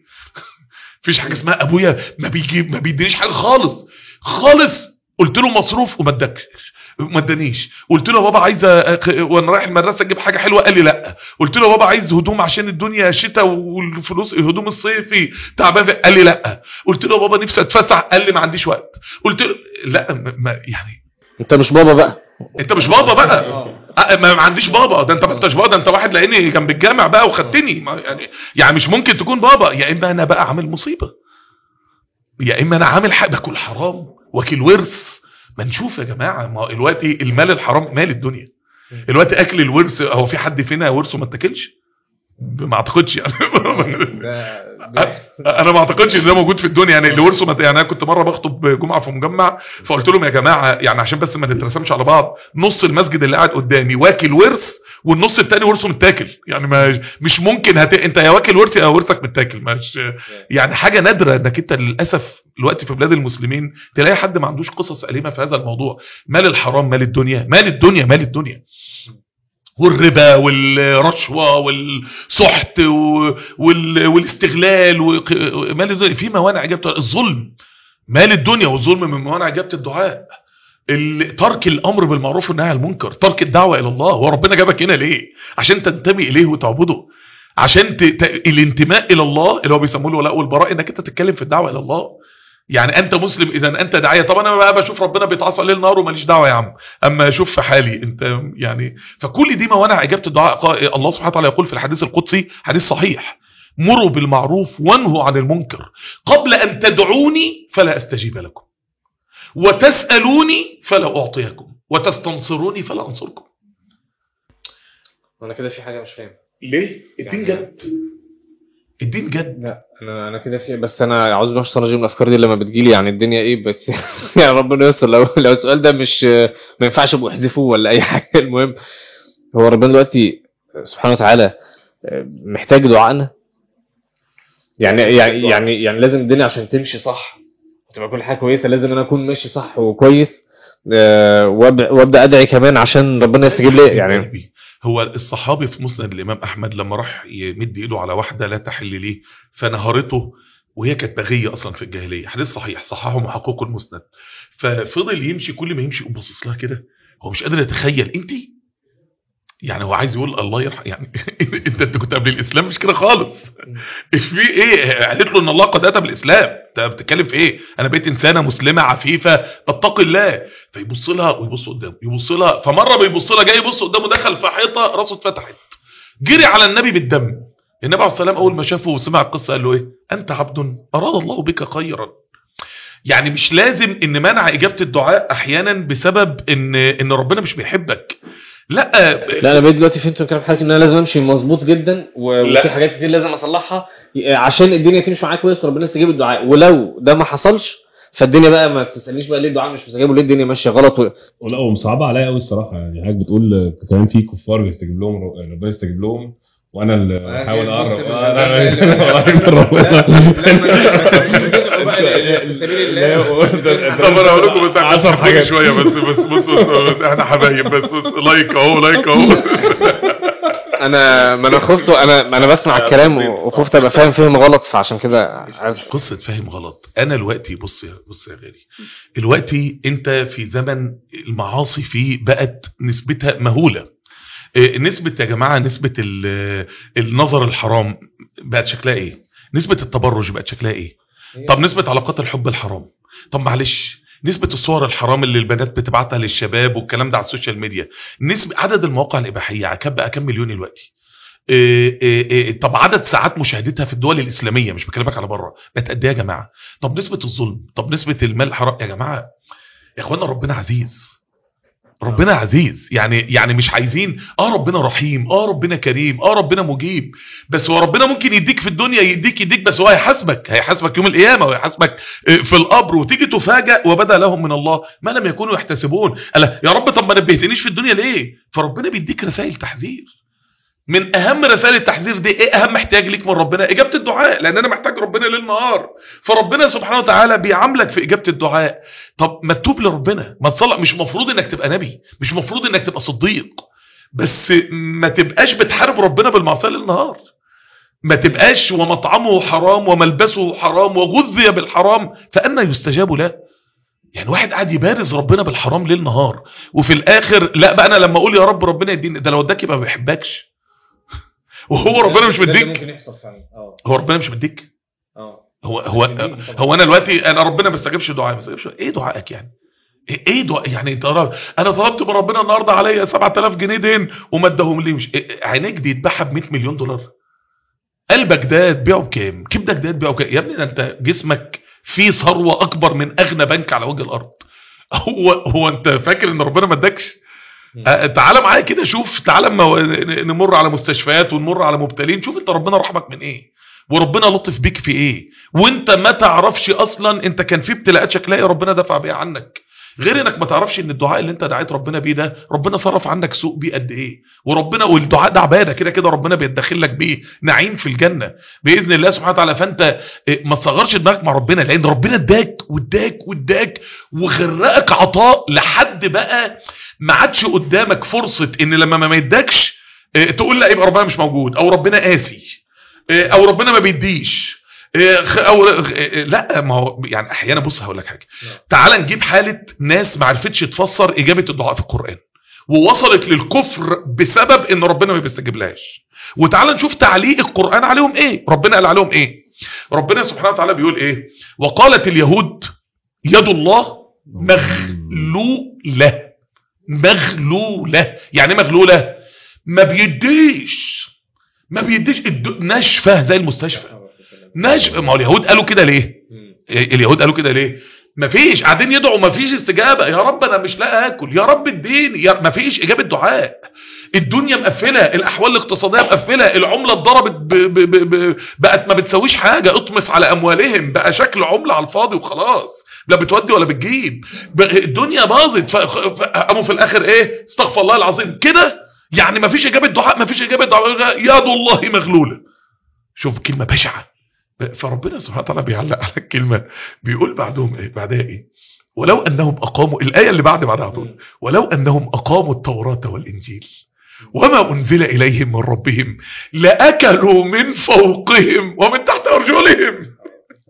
مفيش حاجه اسمها ابويا ما بيجيب ما بيدينيش حاجه خالص خالص قلت له مصروف وما ادكش ما ادانيش قلت له يا بابا عايز أ- وانا رايح المدرسه اجيب حاجه حلوه قال لي لا قلت له يا بابا عايز هدوم عشان الدنيا شتاء والفلوس هدوم الصيفي تعبان في- قال لي لا قلت له يا بابا نفسي اتفسح قال لي ما عنديش وقت قلت له لا ما ما- يعني انت مش بابا بقى انت مش بابا بقى أه، ما ما عنديش بابا ده انت ما انتش بابا ده انت واحد لاني جنب الجامع بقى وخدتني ما يعني يعني مش ممكن تكون بابا يا اما انا بقى عامل مصيبه يا اما انا عامل حق باكل حرام واكل ورث ما نشوف يا جماعه ما هو دلوقتي المال الحرام مال الدنيا دلوقتي اكل الورث هو في حد فينا ورثه ما اتاكلش ما اعتقدش يعني انا ما اعتقدش ان ده موجود في الدنيا يعني اللي ورثه مت... يعني انا كنت مره بخطب جمعه في مجمع فقلت لهم يا جماعه يعني عشان بس ما نترسمش على بعض نص المسجد اللي قاعد قدامي واكل ورث والنص التاني ورثه متاكل يعني ما مش ممكن هت... انت يا واكل ورث يا ورثك متاكل مش يعني حاجه نادره انك انت للاسف دلوقتي في بلاد المسلمين تلاقي حد ما عندوش قصص أليمة في هذا الموضوع مال الحرام مال الدنيا مال الدنيا مال الدنيا والربا والرشوة والسحت و- وال- والاستغلال وق- مال الدنيا في موانع إجابة الظلم مال الدنيا والظلم من موانع إجابة الدعاء ال- ترك الأمر بالمعروف والنهي عن المنكر ترك الدعوة إلى الله هو ربنا جابك هنا ليه عشان تنتمي إليه وتعبده عشان ت... ت... الانتماء إلى الله اللي هو بيسموه الولاء والبراء إنك أنت تتكلم في الدعوة إلى الله يعني انت مسلم اذا انت داعيه طب انا بقى بشوف ربنا بيتعصى ليل نهار وماليش دعوه يا عم اما اشوف في حالي انت يعني فكل دي موانع اجابه الدعاء قا- الله سبحانه وتعالى يقول في الحديث القدسي حديث صحيح مروا بالمعروف وانهوا عن المنكر قبل ان تدعوني فلا استجيب لكم وتسالوني فلا اعطيكم وتستنصروني فلا انصركم انا كده في حاجه مش فاهم ليه الدين يعني- جد الدين جد لا انا انا كده في بس انا عاوز بالله الشيطان الرجيم الافكار دي لما بتجيلي يعني الدنيا ايه بس يعني ربنا يستر لو لو السؤال ده مش ما ينفعش ابقوا احذفوه ولا اي حاجه المهم هو ربنا دلوقتي سبحانه وتعالى محتاج دعائنا يعني يعني يعني يعني لازم الدنيا عشان تمشي صح تبقى كل حاجه كويسه لازم انا اكون ماشي صح وكويس آه، وأب- وابدا ادعي كمان عشان ربنا يستجيب لي يعني قلبي. هو الصحابي في مسند الامام احمد لما راح يمد ايده على واحده لا تحل ليه فنهرته وهي كانت بغيه اصلا في الجاهليه حديث صحيح صححه محقق المسند ففضل يمشي كل ما يمشي يقوم باصص لها كده هو مش قادر يتخيل انت يعني هو عايز يقول الله يرحم يعني انت انت كنت قبل الاسلام مش كده خالص في ايه قالت له ان الله قد اتى بالاسلام انت بتتكلم في ايه انا بقيت انسانه مسلمه عفيفه بتقي الله فيبص لها ويبص قدامه يبص لها فمره بيبص لها جاي يبص قدامه دخل في حيطه راسه اتفتحت جري على النبي بالدم النبي عليه السلام اول ما شافه وسمع القصه قال له ايه انت عبد اراد الله بك خيرا يعني مش لازم ان منع اجابه الدعاء احيانا بسبب ان ان ربنا مش بيحبك لا لا انا بقيت دلوقتي فهمت الكلام حضرتك ان انا لازم امشي مظبوط جدا و- لا. وفي حاجات كتير لازم اصلحها عشان الدنيا تمشي معاك كويس وربنا يستجيب الدعاء ولو ده ما حصلش فالدنيا بقى ما تسالنيش بقى ليه الدعاء مش مستجاب وليه الدنيا ماشيه غلط و... ولا ومصعبه عليا قوي الصراحه يعني حضرتك بتقول كمان في كفار بيستجيب لهم ربنا يستجيب لهم وانا اللي بحاول اقرب آه، لا، لا، طب انا اقول لكم بس عشر عشان حاجات. شويه بس بس بص بص احنا حبايب بس بص لايك اهو لايك اهو انا ما انا خفت انا ما انا بسمع الكلام و- وخفت ابقى فاهم فهم غلط فعشان كده عايز قصة فاهم غلط انا دلوقتي بص يا بص يا غالي دلوقتي انت في زمن المعاصي فيه بقت نسبتها مهولة إيه، نسبة يا جماعة نسبة ال- النظر الحرام بقت شكلها ايه نسبة التبرج بقت شكلها ايه طب نسبة علاقات الحب الحرام طب معلش نسبة الصور الحرام اللي البنات بتبعتها للشباب والكلام ده على السوشيال ميديا نسبة عدد المواقع الإباحية كم بقى كم مليون دلوقتي إيه إيه إيه طب عدد ساعات مشاهدتها في الدول الإسلامية مش بكلمك على بره بقت قد ايه يا جماعة طب نسبة الظلم طب نسبة المال الحرام يا جماعة يا اخوانا ربنا عزيز ربنا عزيز يعني يعني مش عايزين اه ربنا رحيم اه ربنا كريم اه ربنا مجيب بس هو ربنا ممكن يديك في الدنيا يديك يديك بس هو هيحاسبك هيحاسبك يوم القيامه وهيحاسبك آه، في القبر وتيجي تفاجأ وبدا لهم من الله ما لم يكونوا يحتسبون قال يا رب طب ما نبهتنيش في الدنيا ليه فربنا بيديك رسائل تحذير من اهم رسائل التحذير دي ايه اهم احتياج ليك من ربنا اجابه الدعاء لان انا محتاج ربنا ليل نهار فربنا سبحانه وتعالى بيعاملك في اجابه الدعاء طب ما تتوب لربنا ما تصلي مش مفروض انك تبقى نبي مش مفروض انك تبقى صديق بس ما تبقاش بتحارب ربنا بالمعصيه ليل نهار ما تبقاش ومطعمه حرام وملبسه حرام وغذي بالحرام فأنا يستجاب له يعني واحد قاعد يبارز ربنا بالحرام ليل نهار وفي الاخر لا بقى انا لما اقول يا رب ربنا يديني ده لو اداك يبقى ما بيحبكش وهو ربنا مش مديك ممكن يحصل فعلا اه هو ربنا مش مديك اه هو هو هو انا دلوقتي انا ربنا ما استجابش دعائي ما استجابش ايه دعائك يعني ايه إيه دعاء يعني انت رب- انا طلبت من ربنا النهارده عليا 7000 جنيه دين وما اداهم ليش إيه- عينيك دي يتباعها ب 100 مليون دولار قلبك ده تبيعه بكام كبدك ده تبيعه بكام يا ابني ده انت جسمك فيه ثروه اكبر من اغنى بنك على وجه الارض هو هو انت فاكر ان ربنا ما اداكش آه، تعالى معايا كده شوف تعالى اما نمر على مستشفيات ونمر على مبتلين شوف انت ربنا رحمك من ايه وربنا لطف بيك في ايه وانت ما تعرفش اصلا انت كان في ابتلاءات شكلها ايه ربنا دفع بيها عنك غير انك ما تعرفش ان الدعاء اللي انت دعيت ربنا بيه ده ربنا صرف عنك سوء بيه قد ايه وربنا والدعاء ده عباده كده كده ربنا بيدخل لك بيه نعيم في الجنه باذن الله سبحانه وتعالى فانت إيه، ما تصغرش دماغك مع ربنا لان ربنا اداك واداك واداك وغرقك عطاء لحد بقى ما عادش قدامك فرصه ان لما ما يدكش إيه، تقول لا يبقى ربنا مش موجود او ربنا قاسي إيه، او ربنا ما بيديش إيه، خ- او إيه، لا ما هو يعني احيانا بص هقول لك حاجه نعم. تعال نجيب حاله ناس ما عرفتش تفسر اجابه الدعاء في القران ووصلت للكفر بسبب ان ربنا ما بيستجيب لهاش وتعال نشوف تعليق القران عليهم ايه ربنا قال عليهم ايه ربنا سبحانه وتعالى بيقول ايه وقالت اليهود يد الله مغلوله مغلوله يعني ايه مغلوله ما بيديش ما بيديش الد- ناشفه زي المستشفى ناشفه ما هو اليهود قالوا كده ليه اليهود قالوا كده ليه مفيش قاعدين يدعوا مفيش استجابه يا رب انا مش لاقي اكل يا رب اديني يا مفيش اجابه دعاء الدنيا مقفله الاحوال الاقتصاديه مقفله العمله اتضربت ب... ب... ب... ب... بقت ما بتسويش حاجه اطمس على اموالهم بقى شكل عمله على الفاضي وخلاص لا بتودي ولا بتجيب ب... الدنيا باظت ف... ف... قاموا في الاخر ايه استغفر الله العظيم كده يعني مفيش اجابه دعاء مفيش اجابه دعاء يد الله مغلوله شوف كلمه بشعه فربنا سبحانه وتعالى بيعلق على الكلمه بيقول بعدهم ايه بعدها ايه ولو انهم اقاموا الايه اللي بعد بعدها على طول ولو انهم اقاموا التوراه والانجيل وما انزل اليهم من ربهم لاكلوا من فوقهم ومن تحت ارجلهم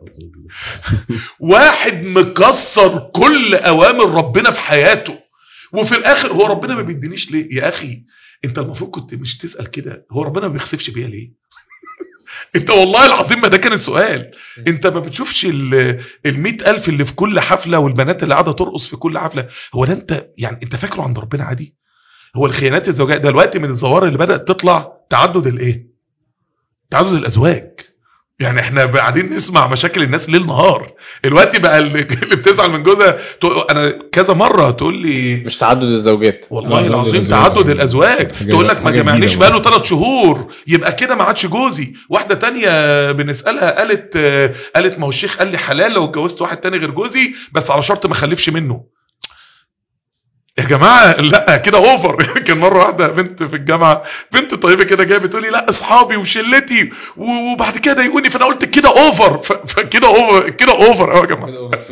واحد مكسر كل اوامر ربنا في حياته وفي الاخر هو ربنا ما بيدينيش ليه يا اخي انت المفروض كنت مش تسال كده هو ربنا ما بيخسفش بيا ليه انت والله العظيم ما ده كان السؤال انت ما بتشوفش ال ال ألف اللي في كل حفله والبنات اللي قاعده ترقص في كل حفله هو ده انت يعني انت فاكره عند ربنا عادي هو الخيانات الزوجيه دلوقتي من الظواهر اللي بدات تطلع تعدد الايه تعدد الازواج يعني احنا قاعدين نسمع مشاكل الناس ليل نهار دلوقتي بقى اللي اللي بتزعل من جوزها تقول- انا كذا مره تقول لي مش تعدد الزوجات والله لا، العظيم الأزواج. تعدد الازواج حاجة- تقول لك ما حاجة جمعنيش جديدة بقاله ثلاث شهور يبقى كده ما عادش جوزي واحده تانية بنسالها قالت آه، قالت ما هو الشيخ قال لي حلال لو اتجوزت واحد تاني غير جوزي بس على شرط ما اخلفش منه يا جماعه لا كده اوفر كان مره واحده بنت في الجامعه بنت طيبه كده جايه بتقول لي لا اصحابي وشلتي و- وبعد كده ضايقوني فانا قلت كده اوفر ف- فكده اوفر كده اوفر اه يا جماعه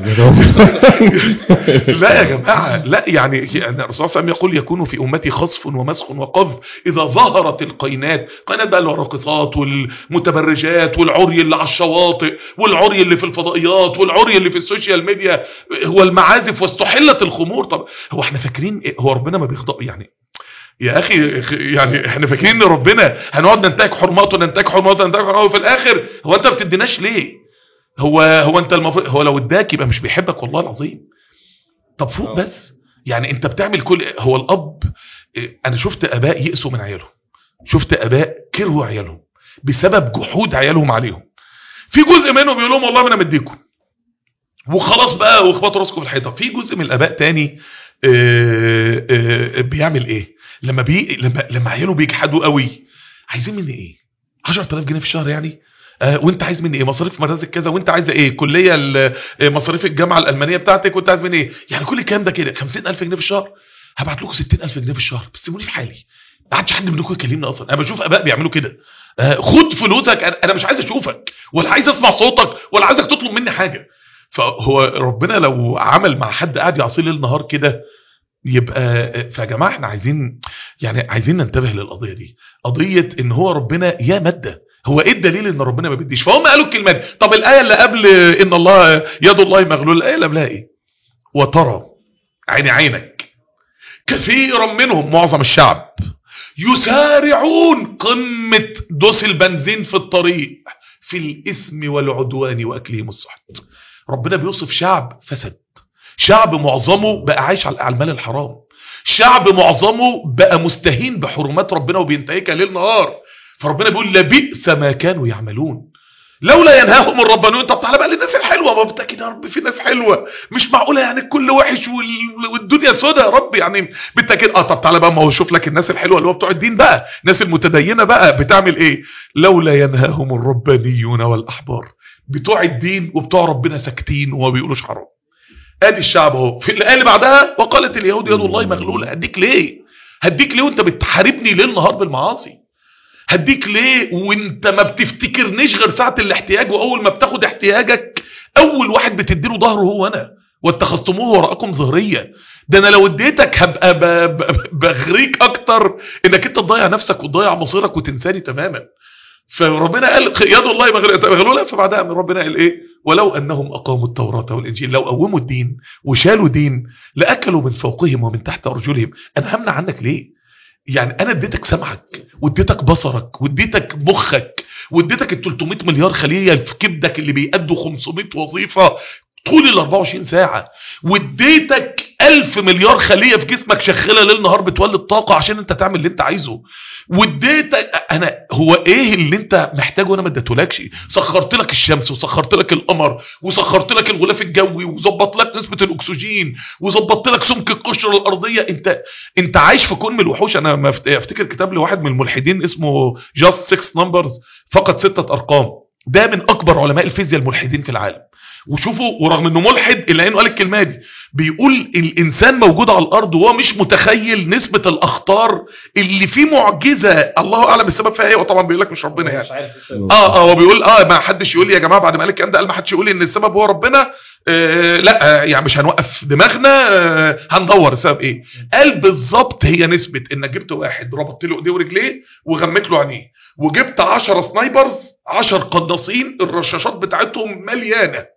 لا يا جماعة لا يعني يعني الرسول صلى الله عليه وسلم يقول يكون في أمتي خصف ومسخ وقذف إذا ظهرت القينات قينات بقى الراقصات والمتبرجات والعري اللي على الشواطئ والعري اللي في الفضائيات والعري اللي في السوشيال ميديا هو المعازف واستحلت الخمور طب هو احنا فاكرين إيه؟ هو ربنا ما بيخضع يعني يا اخي يعني احنا فاكرين ان ربنا هنقعد ننتهك حرماته ننتهك حرماته ننتهك حرماته وفي الاخر هو انت ما بتديناش ليه هو هو انت المفروض هو لو اداك يبقى مش بيحبك والله العظيم طب فوق آه. بس يعني انت بتعمل كل هو الاب إيه، انا شفت اباء يئسوا من عيالهم شفت اباء كرهوا عيالهم بسبب جحود عيالهم عليهم في جزء منهم يقول لهم والله ما انا مديكم وخلاص بقى واخبطوا راسكم في الحيطه في جزء من الاباء تاني آه، آه، بيعمل ايه لما بي لما لما عياله بيجحدوا قوي عايزين مني ايه 10000 جنيه في الشهر يعني آه وانت عايز مني ايه مصاريف مدرسه كذا وانت عايزه ايه كليه ال- آه، مصاريف الجامعه الالمانيه بتاعتك وانت عايز مني ايه يعني كل الكلام ده كده 50000 جنيه في الشهر هبعت لكم 60000 جنيه في الشهر بس سيبوني في حالي ما عادش حد منكم يكلمني اصلا انا بشوف اباء بيعملوا كده آه خد فلوسك انا أنا مش عايز اشوفك ولا عايز اسمع صوتك ولا عايزك تطلب مني حاجه فهو ربنا لو عمل مع حد قاعد يعصيه ليل نهار كده يبقى فيا جماعه احنا عايزين يعني عايزين ننتبه للقضيه دي قضيه ان هو ربنا يا ماده هو ايه الدليل ان ربنا ما بيديش فهم قالوا الكلمه دي طب الايه اللي قبل ان الله يد الله مغلول الايه اللي قبلها ايه وترى عيني عينك كثيرا منهم معظم الشعب يسارعون قمه دوس البنزين في الطريق في الاثم والعدوان واكلهم السحت ربنا بيوصف شعب فسد شعب معظمه بقى عايش على على المال الحرام شعب معظمه بقى مستهين بحرمات ربنا وبينتهكها ليل نهار فربنا بيقول لبئس ما كانوا يعملون لولا ينهاهم الربانيون طب تعالى بقى للناس الحلوه ما بالتاكيد يا رب في ناس حلوه مش معقوله يعني الكل وحش وال- والدنيا سودة يا رب يعني بالتاكيد اه طب تعالى بقى ما هو شوف لك الناس الحلوه اللي هو بتوع الدين بقى الناس المتدينه بقى بتعمل ايه لولا ينهاهم الربانيون والاحبار بتوع الدين وبتوع ربنا ساكتين وما بيقولوش حرام ادي الشعب اهو في الايه اللي بعدها وقالت اليهود يد الله مغلوله هديك ليه هديك ليه وانت بتحاربني ليل نهار بالمعاصي هديك ليه وانت ما بتفتكرنيش غير ساعه الاحتياج واول ما بتاخد احتياجك اول واحد بتديله ظهره هو انا واتخذتموه وراءكم ظهريا ده انا لو اديتك هبقى ب- ب- بغريك اكتر انك انت تضيع نفسك وتضيع مصيرك وتنساني تماما فربنا قال يد الله مغل- مغلوله فبعدها من ربنا قال ايه ولو انهم اقاموا التوراه والانجيل لو قوموا الدين وشالوا دين لاكلوا من فوقهم ومن تحت ارجلهم انا همنع عنك ليه يعني انا اديتك سمعك واديتك بصرك واديتك مخك واديتك ال 300 مليار خليه في كبدك اللي بيأدوا 500 وظيفه طول ال 24 ساعه واديتك 1000 مليار خليه في جسمك شغاله ليل نهار بتولد طاقه عشان انت تعمل اللي انت عايزه واديتك انا هو ايه اللي انت محتاجه وانا ما اديتهولكش سخرت لك الشمس وسخرت لك القمر وسخرت لك الغلاف الجوي وظبطت لك نسبه الاكسجين وظبطت لك سمك القشره الارضيه انت انت عايش في كون من الوحوش انا ما أفت- افتكر كتاب لواحد من الملحدين اسمه جاست 6 نمبرز فقط ستة ارقام ده من اكبر علماء الفيزياء الملحدين في العالم وشوفوا ورغم انه ملحد الا انه قال الكلمه دي بيقول الانسان موجود على الارض وهو مش متخيل نسبه الاخطار اللي فيه معجزه الله اعلم السبب فيها ايه وطبعا بيقول لك مش ربنا يعني اه اه هو بيقول اه ما حدش يقول لي يا جماعه بعد ما قال الكلام ده قال ما حدش يقول لي ان السبب هو ربنا آه لا آه يعني مش هنوقف دماغنا آه هندور السبب ايه قال بالظبط هي نسبه انك جبت واحد ربطت له ايديه ورجليه وغميت له عينيه وجبت 10 سنايبرز 10 قناصين الرشاشات بتاعتهم مليانه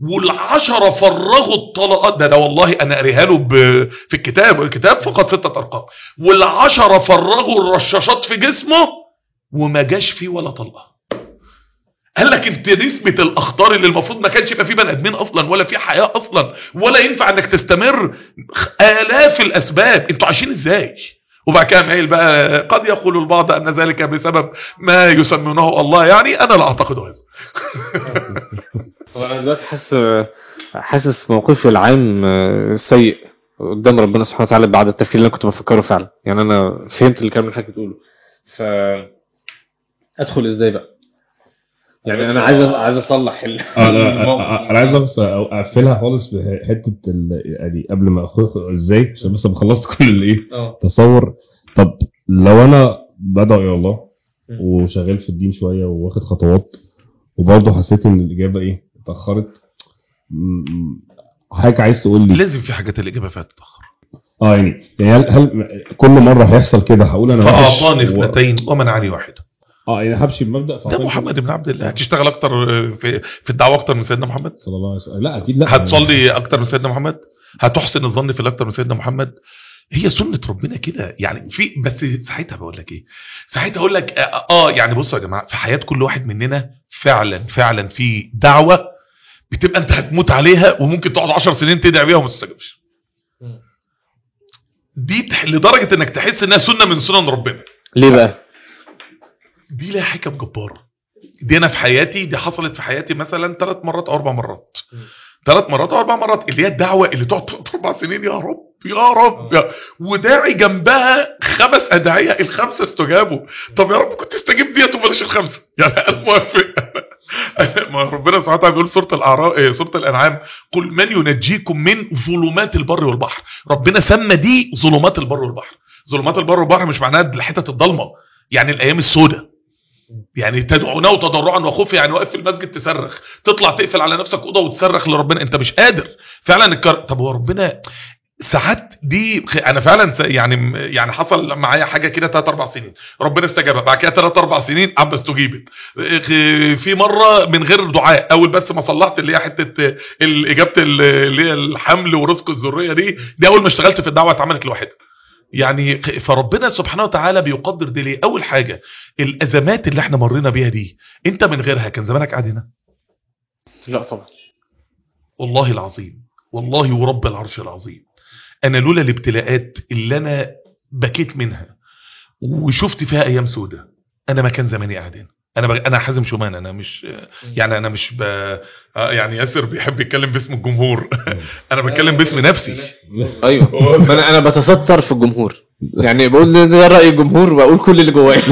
والعشرة فرغوا الطلقات ده ده والله انا قاريها له ب- في الكتاب الكتاب فقط ستة ارقام والعشرة فرغوا الرشاشات في جسمه وما جاش فيه ولا طلقة قال لك انت نسبة الاخطار اللي المفروض ما كانش يبقى فيه بني ادمين اصلا ولا في حياة اصلا ولا ينفع انك تستمر الاف الاسباب انتوا عايشين ازاي وبعد كده قايل بقى قد يقول البعض ان ذلك بسبب ما يسمونه الله يعني انا لا اعتقد هذا هو انا دلوقتي حاسس حاسس موقفي العام آه، سيء قدام ربنا سبحانه وتعالى بعد التفكير اللي انا كنت بفكره فعلا يعني انا فهمت الكلام اللي حضرتك بتقوله ف ادخل ازاي بقى يعني انا عايز أ- عايز اصلح ال- اه لا الموقف. آه، انا عايز بس اقفلها خالص بحته ال- يعني قبل ما ازاي عشان بس أبقى خلصت كل الايه اه تصور طب لو انا بدعو الى الله م. وشغال في الدين شويه واخد خطوات وبرضه حسيت ان الاجابه ايه اتاخرت م- م- حضرتك عايز تقول لي لازم في حاجات الاجابه فيها تتاخر اه يعني يعني هل, هل كل مره هيحصل كده هقول انا وحش فاعطاني و- اثنتين ومنعني واحده اه يعني همشي بمبدا ده فأعطاني محمد بن عبد الله هتشتغل اكتر في في الدعوه اكتر من سيدنا محمد صلى الله عليه وسلم لا اكيد لا هتصلي اكتر من سيدنا محمد هتحسن الظن في الله اكتر من سيدنا محمد هي سنة ربنا كده يعني في بس ساعتها بقول لك ايه ساعتها اقول لك اه آه، يعني بصوا يا جماعه في حياه كل واحد مننا فعلا فعلا في دعوه بتبقى انت هتموت عليها وممكن تقعد 10 سنين تدعي بيها وما تستجبش دي تح- لدرجه انك تحس انها سنه من سنن ربنا ليه بقى؟ دي لها حكم جباره دي انا في حياتي دي حصلت في حياتي مثلا ثلاث مرات او اربع مرات م. ثلاث مرات او اربع مرات اللي هي الدعوه اللي تقعد ثلاث اربع سنين يا رب يا رب يا وداعي جنبها خمس ادعيه الخمسه استجابوا طب يا رب كنت استجيب ديت وبلاش الخمسه يعني انا موافق ما ربنا سبحانه وتعالى بيقول سوره الاعراف إيه، سوره الانعام قل من ينجيكم من ظلمات البر والبحر ربنا سمى دي ظلمات البر والبحر ظلمات البر والبحر مش معناها الحتت الضلمه يعني الايام السوداء يعني تدعونه تضرعا وخفيا يعني واقف في المسجد تصرخ تطلع تقفل على نفسك اوضه وتصرخ لربنا انت مش قادر فعلا الكر... طب هو ربنا ساعات دي خ- انا فعلا س- يعني يعني حصل معايا حاجه كده 3 4 سنين ربنا استجاب بعد كده 3 4 سنين عم استجيبت خ- في مره من غير دعاء اول بس ما صلحت اللي هي حته ال- اجابه ال- اللي هي الحمل ورزق الذريه دي دي اول ما اشتغلت في الدعوه اتعملت لوحدها يعني خ- فربنا سبحانه وتعالى بيقدر دي ليه اول حاجه الازمات اللي احنا مرينا بيها دي انت من غيرها كان زمانك قاعد هنا لا طبعا والله العظيم والله ورب العرش العظيم انا لولا الابتلاءات اللي انا بكيت منها وشفت فيها ايام سودة انا ما كان زماني قاعد هنا انا بغ... انا حازم شومان انا مش يعني انا مش ب... آه يعني ياسر بيحب يتكلم باسم الجمهور انا بتكلم باسم نفسي ايوه ما انا انا بتستر في الجمهور يعني بقول إن ده راي الجمهور بقول كل اللي جوايا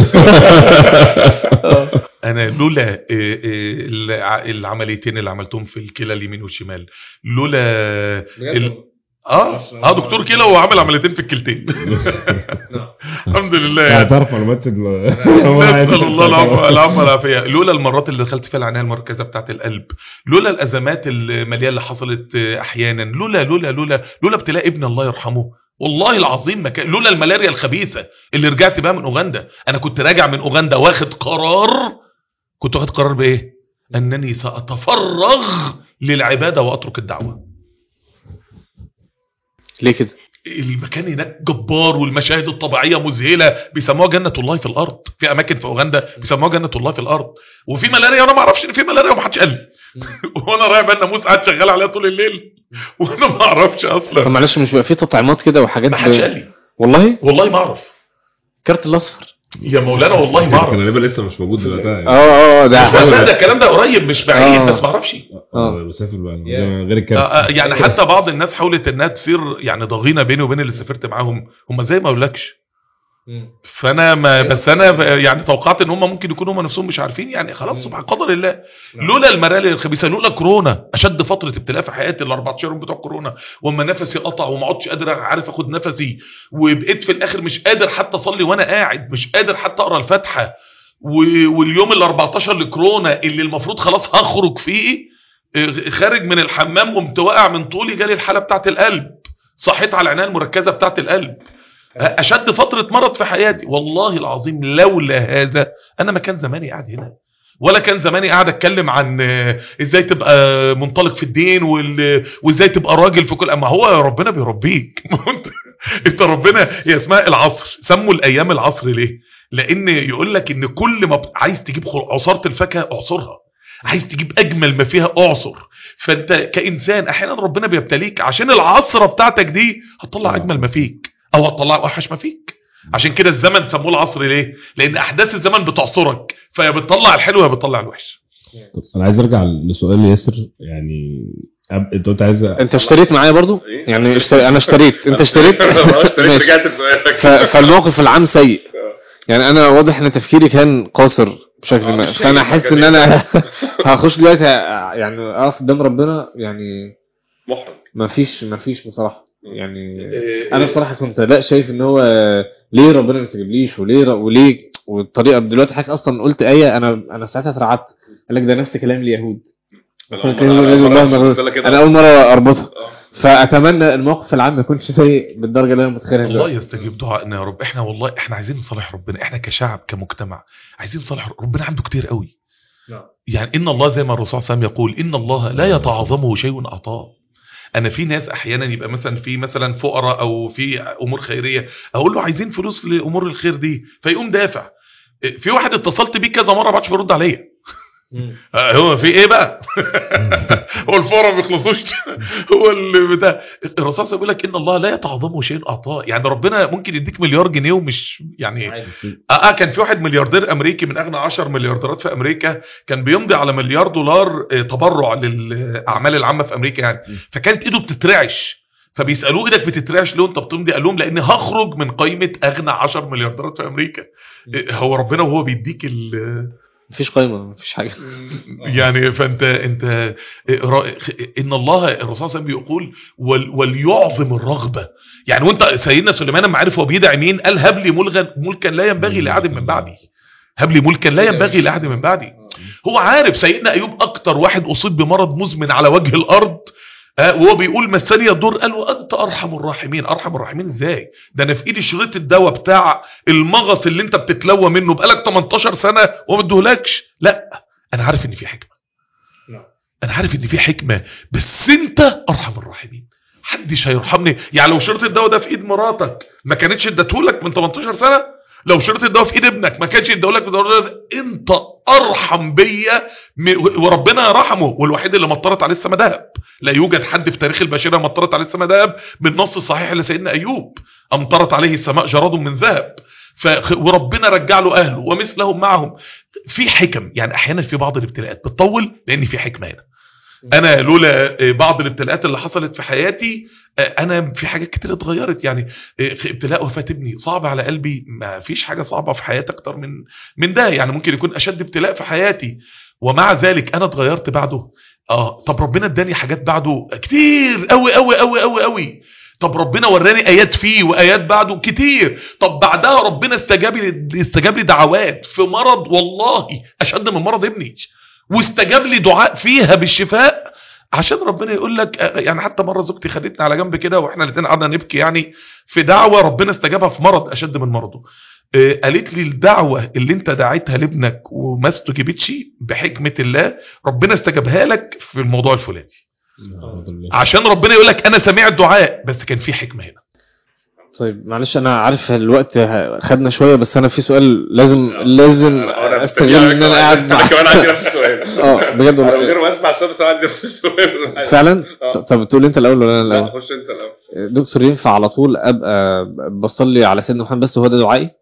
انا لولا آه، آه، الع- العمليتين اللي عملتهم في الكلى اليمين والشمال لولا ال... اه اه دكتور كلى وعمل عمليتين في الكلتين الحمد لله يعني يعني. تعرف معلومات ال- نسال الله العفو العفو والعافيه لولا المرات اللي دخلت فيها العنايه المركزه بتاعه القلب لولا الازمات الماليه اللي حصلت آه، احيانا لولا لولا لولا لولا ابتلاء ابن الله يرحمه والله العظيم ما كان لولا الملاريا الخبيثه اللي رجعت بيها من اوغندا انا كنت راجع من اوغندا واخد قرار كنت واخد قرار بايه انني ساتفرغ للعباده واترك الدعوه ليه كده؟ المكان هناك جبار والمشاهد الطبيعيه مذهله بيسموها جنه الله في الارض في اماكن في اوغندا بيسموها جنه الله في الارض وفي ملاريا وانا ما اعرفش ان في ملاريا وما حدش قال لي وانا رايح بقى الناموس قاعد شغال عليها طول الليل وانا ما اعرفش طب اصلا معلش مش بيبقى في تطعيمات كده وحاجات ما حدش ب- قال لي والله والله ما اعرف كارت الاصفر يا مولانا والله ما كان اعرف غالبا لسه مش موجود دلوقتي اه اه ده بس حاجة. ده الكلام ده قريب مش بعيد آه. بس ما اعرفش آه. مسافر بقى يا. غير آه، الكارت آه، يعني حتى بعض الناس حاولت انها تصير يعني ضغينه بيني وبين اللي سافرت معاهم هم زي ما اقولكش فانا ما بس انا ب- يعني توقعت ان هم ممكن يكونوا هم نفسهم مش عارفين يعني خلاص سبحان قدر الله لولا المرالي الخبيثه لولا كورونا اشد فتره ابتلاء في حياتي ال 14 يوم بتوع كورونا واما نفسي قطع وما عدتش قادر عارف اخد نفسي وبقيت في الاخر مش قادر حتى اصلي وانا قاعد مش قادر حتى اقرا الفاتحه و- واليوم ال 14 لكورونا اللي المفروض خلاص هخرج فيه آه، خارج من الحمام قمت واقع من طولي جالي الحاله بتاعت القلب صحيت على العنايه المركزه بتاعت القلب اشد فتره مرض في حياتي والله العظيم لولا هذا انا ما كان زماني قاعد هنا ولا كان زماني قاعد اتكلم عن آه، ازاي تبقى منطلق في الدين وال- وازاي تبقى راجل في كل اما هو ربنا بيربيك ما هو انت انت ربنا هي اسمها العصر سموا الايام العصر ليه لان يقول لك ان كل ما بت- عايز تجيب خل- عصاره الفاكهه اعصرها عايز تجيب اجمل ما فيها اعصر فانت كانسان احيانا ربنا بيبتليك عشان العصره بتاعتك دي هتطلع اجمل ما فيك او هتطلع اوحش ما فيك عشان كده الزمن سموه العصر ليه لان احداث الزمن بتعصرك فيا بتطلع الحلو يا بتطلع الوحش طب انا عايز ارجع لسؤال ياسر يعني أب- انت قلت عايز انت اشتريت معايا برضو يعني اشتري... انا اشتريت انت اشتريت اشتريت ماشي. رجعت لسؤالك ف... فالموقف العام سيء يعني انا واضح ان تفكيري كان قاصر بشكل آه، ما مش فانا شايف احس كان ان انا هخش دلوقتي ه- يعني اقف قدام ربنا يعني محرج ما فيش ما فيش بصراحه يعني انا بصراحه كنت لا شايف ان هو ليه ربنا ما يستجيبليش وليه ر- وليه والطريقه دلوقتي حضرتك اصلا قلت ايه انا انا ساعتها اترعبت قال لك ده نفس كلام اليهود قلت له لازم الله مغلوب. انا اول مره اربطها فاتمنى الموقف العام ما يكونش سيء بالدرجه اللي انا متخيلها الله دلوقتي يستجيب دعائنا يا رب احنا والله احنا عايزين نصالح ربنا احنا كشعب كمجتمع عايزين نصالح ربنا عنده كتير قوي نعم. يعني ان الله زي ما الرسول صلى الله عليه وسلم يقول ان الله لا يتعاظمه شيء اعطاه انا في ناس احيانا يبقى مثلا في مثلا فقراء او في امور خيريه اقول له عايزين فلوس لامور الخير دي فيقوم دافع في واحد اتصلت بيه كذا مره ما عادش بيرد عليا آه، هو في ايه بقى هو الفقراء ما بيخلصوش هو اللي بتاع الرسول صلى الله عليه وسلم بيقول لك ان الله لا يتعظمه شيء اعطاه يعني ربنا ممكن يديك مليار جنيه ومش يعني اه آه، كان في واحد ملياردير امريكي من اغنى 10 مليارديرات في امريكا كان بيمضي على مليار دولار آه، تبرع للاعمال العامه في امريكا يعني م. فكانت ايده بتترعش فبيسالوه ايدك بتترعش ليه وانت بتمضي قال لهم لان هخرج من قائمه اغنى 10 مليارديرات في امريكا آه، هو ربنا وهو بيديك ال مفيش قايمه مفيش حاجه يعني فانت انت را- ان الله الرسول صلى الله عليه وسلم بيقول ول- وليعظم الرغبه يعني وانت سيدنا سليمان لما عرف هو بيدعي مين قال هب لي ملغا ملكا لا ينبغي لاحد من بعدي هب لي ملكا لا ينبغي لاحد من بعدي هو عارف سيدنا ايوب اكتر واحد اصيب بمرض مزمن على وجه الارض آه، وهو بيقول مسني الدور قال وانت ارحم الراحمين ارحم الراحمين ازاي ده انا في ايدي شريط الدواء بتاع المغص اللي انت بتتلوى منه بقالك 18 سنه وما ادهولكش لا انا عارف ان في حكمه نعم. انا عارف ان في حكمه بس انت ارحم الراحمين محدش هيرحمني يعني لو شريط الدواء ده في ايد مراتك ما كانتش ادتهولك من 18 سنه لو شريط الدواء في ايد ابنك ما كانش اداهولك من 18 سنه انت ارحم بيا م- وربنا رحمه والوحيد اللي مطرت عليه السما دهب لا يوجد حد في تاريخ البشريه مطرت عليه السما دهب بالنص الصحيح لسيدنا ايوب امطرت عليه السماء جراد من ذهب ف... وربنا رجع له اهله ومثلهم معهم في حكم يعني احيانا في بعض الابتلاءات بتطول لان في حكمه هنا انا لولا بعض الابتلاءات اللي حصلت في حياتي انا في حاجات كتير اتغيرت يعني ابتلاء وفاه ابني صعب على قلبي ما فيش حاجه صعبه في حياتي اكتر من من ده يعني ممكن يكون اشد ابتلاء في حياتي ومع ذلك انا اتغيرت بعده اه طب ربنا اداني حاجات بعده كتير قوي قوي قوي قوي قوي طب ربنا وراني ايات فيه وايات بعده كتير طب بعدها ربنا استجاب لي استجاب لي دعوات في مرض والله اشد من مرض ابني واستجاب لي دعاء فيها بالشفاء عشان ربنا يقول لك يعني حتى مره زوجتي خدتني على جنب كده واحنا الاثنين قعدنا نبكي يعني في دعوه ربنا استجابها في مرض اشد من مرضه آه، قالت لي الدعوه اللي انت دعيتها لابنك وما استجابتش بحكمه الله ربنا استجابها لك في الموضوع الفلاني الحمد لله. عشان ربنا يقول لك انا سميع الدعاء بس كان في حكمه هنا طيب معلش انا عارف الوقت خدنا شويه بس انا في سؤال لازم لازم أنا استغل ان انا قاعد انا مع كمان عندي نفس السؤال اه بجد انا من والله غير ما اسمع السؤال بس انا عندي نفس السؤال فعلا آه. ط- طب تقول انت الاول ولا انا لا الاول خش انت الاول دكتور ينفع على طول ابقى بصلي على سيدنا محمد بس هو ده دعائي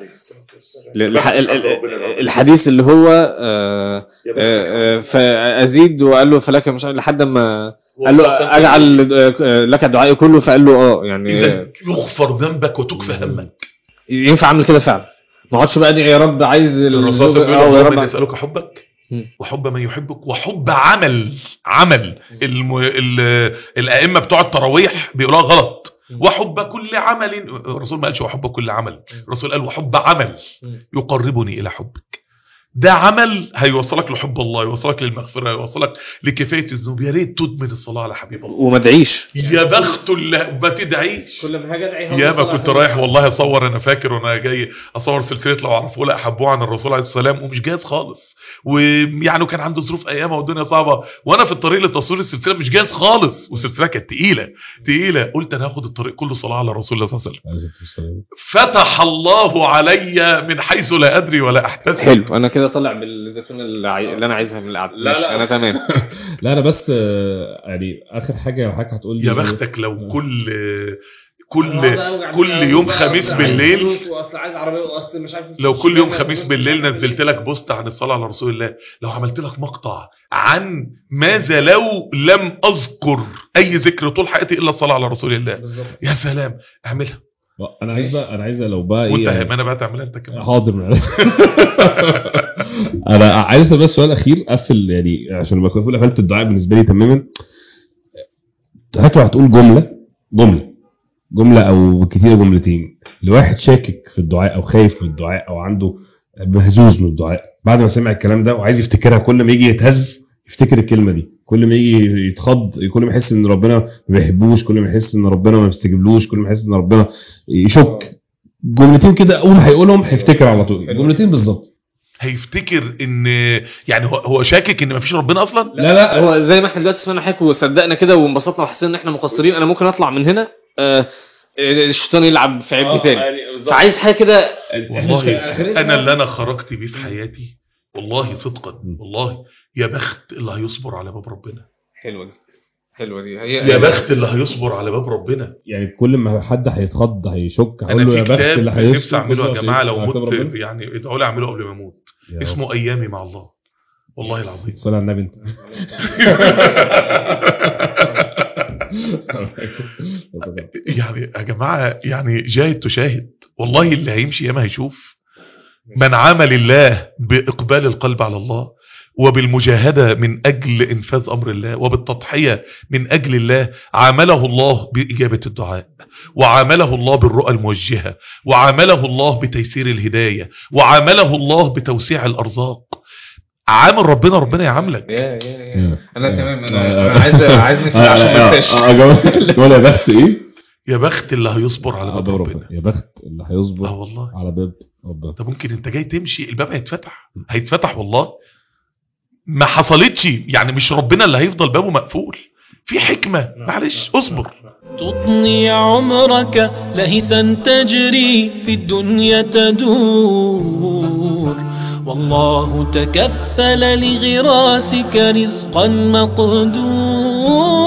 الح- ال- ال- الحديث اللي هو آه، آه، آه، فازيد وقال له فلك مش عارف لحد ما قال له اجعل آه، لك دعائي كله فقال له اه يعني اذا يغفر ذنبك وتكفى همك ينفع اعمل كده فعلا ما اقعدش بقى ادعي يا رب عايز الرسول صلى الله آه، عليه يا وسلم رب يسألك حبك مم. وحب من يحبك وحب عمل عمل الم... ال... الأئمة بتوع التراويح بيقولوها غلط مم. وحب كل عمل الرسول ما قالش وحب كل عمل الرسول قال وحب عمل مم. يقربني إلى حبك ده عمل هيوصلك لحب الله يوصلك للمغفره يوصلك لكفايه الذنوب يا ريت تدمن الصلاه على حبيب الله وما ادعيش يا بخت اللي ما تدعيش كل ما حاجه ادعي يا ما كنت رايح والله اصور انا فاكر وانا جاي اصور سلسله لو اعرفوا لا احبوه عن الرسول عليه السلام ومش جاهز خالص ويعني كان عنده ظروف ايامه والدنيا صعبه وانا في الطريق لتصوير السلسله مش جاهز خالص والسلسله كانت تقيله تقيله قلت انا هاخد الطريق كله صلاه على رسول الله صلى الله عليه وسلم عليه الصلاة والسلام. فتح الله علي من حيث لا ادري ولا احتسب حلو انا كده طالع بالزيتون اللي, عاي... اللي انا عايزها من القعده لا، ماشي، لا. انا تمام لا انا بس آه، يعني اخر حاجه حضرتك هتقول لي يا بختك لو كل كل كل يوم خميس بالليل واصل عايز عربيه واصل مش عارف لو كل يوم خميس بالليل نزلت لك بوست عن الصلاة على رسول الله لو عملت لك مقطع عن ماذا لو لم أذكر أي ذكر طول حياتي إلا الصلاة على رسول الله بالظبط يا سلام اعملها انا عايز بقى انا عايز لو بقى وانت ايه ما انا بقى تعملها انت كمان حاضر معلش. انا عايز بس سؤال اخير قفل يعني عشان لما اكون قفلت الدعاء بالنسبه لي تماما هات هتقول جمله جمله جمله او كتير جملتين لواحد شاكك في الدعاء او خايف من الدعاء او عنده مهزوز من الدعاء بعد ما سمع الكلام ده وعايز يفتكرها كل ما يجي يتهز يفتكر الكلمه دي كل ما يجي يتخض كل ما يحس ان ربنا ما بيحبوش كل ما يحس ان ربنا ما بيستجيبلوش كل ما يحس ان ربنا يشك جملتين كده اول ما هيقولهم هيفتكر على طول جملتين بالظبط هيفتكر ان يعني هو هو شاكك ان مفيش ربنا اصلا لا لا هو زي ما احنا دلوقتي سمعنا حكي وصدقنا كده وانبسطنا وحسينا ان احنا مقصرين انا ممكن اطلع من هنا آه الشيطان يلعب في عيب تاني فعايز حاجه كده والله انا اللي انا خرجت بيه في حياتي والله صدقا م. والله يا بخت اللي هيصبر على باب ربنا حلوه دي حلوه دي هي يا بخت اللي هيصبر على باب ربنا يعني كل ما حد هيتخض هيشك انا هقول له في يا بخت كتاب اللي هيصبر نفسي اعمله يا جماعه لو على كتاب مت ربنا. يعني ادعوا لي اعمله قبل ما اموت يا رب. اسمه ايامي مع الله والله العظيم صلى على النبي انت يعني يا جماعه يعني جاهد تشاهد والله اللي هيمشي ياما هيشوف من عمل الله باقبال القلب على الله وبالمجاهده من اجل انفاذ امر الله وبالتضحيه من اجل الله عامله الله باجابه الدعاء وعامله الله بالرؤى الموجهه وعامله الله بتيسير الهدايه وعامله الله بتوسيع الارزاق عامل ربنا ربنا يعاملك يا يا يا يا. انا تمام آه، انا آه. أنا عايز عايز نفسي عشان ما انساش اه جمال ولا بخت ايه؟ يا بخت اللي هيصبر على على باب باب ربنا ربنا يا بخت اللي هيصبر اه والله على باب ربنا ده ممكن انت جاي تمشي الباب هيتفتح هيتفتح والله ما حصلتش يعني مش ربنا اللي هيفضل بابه مقفول في حكمة معلش اصبر تطني عمرك لهثا تجري في الدنيا تدور والله تكفل لغراسك رزقا مقدور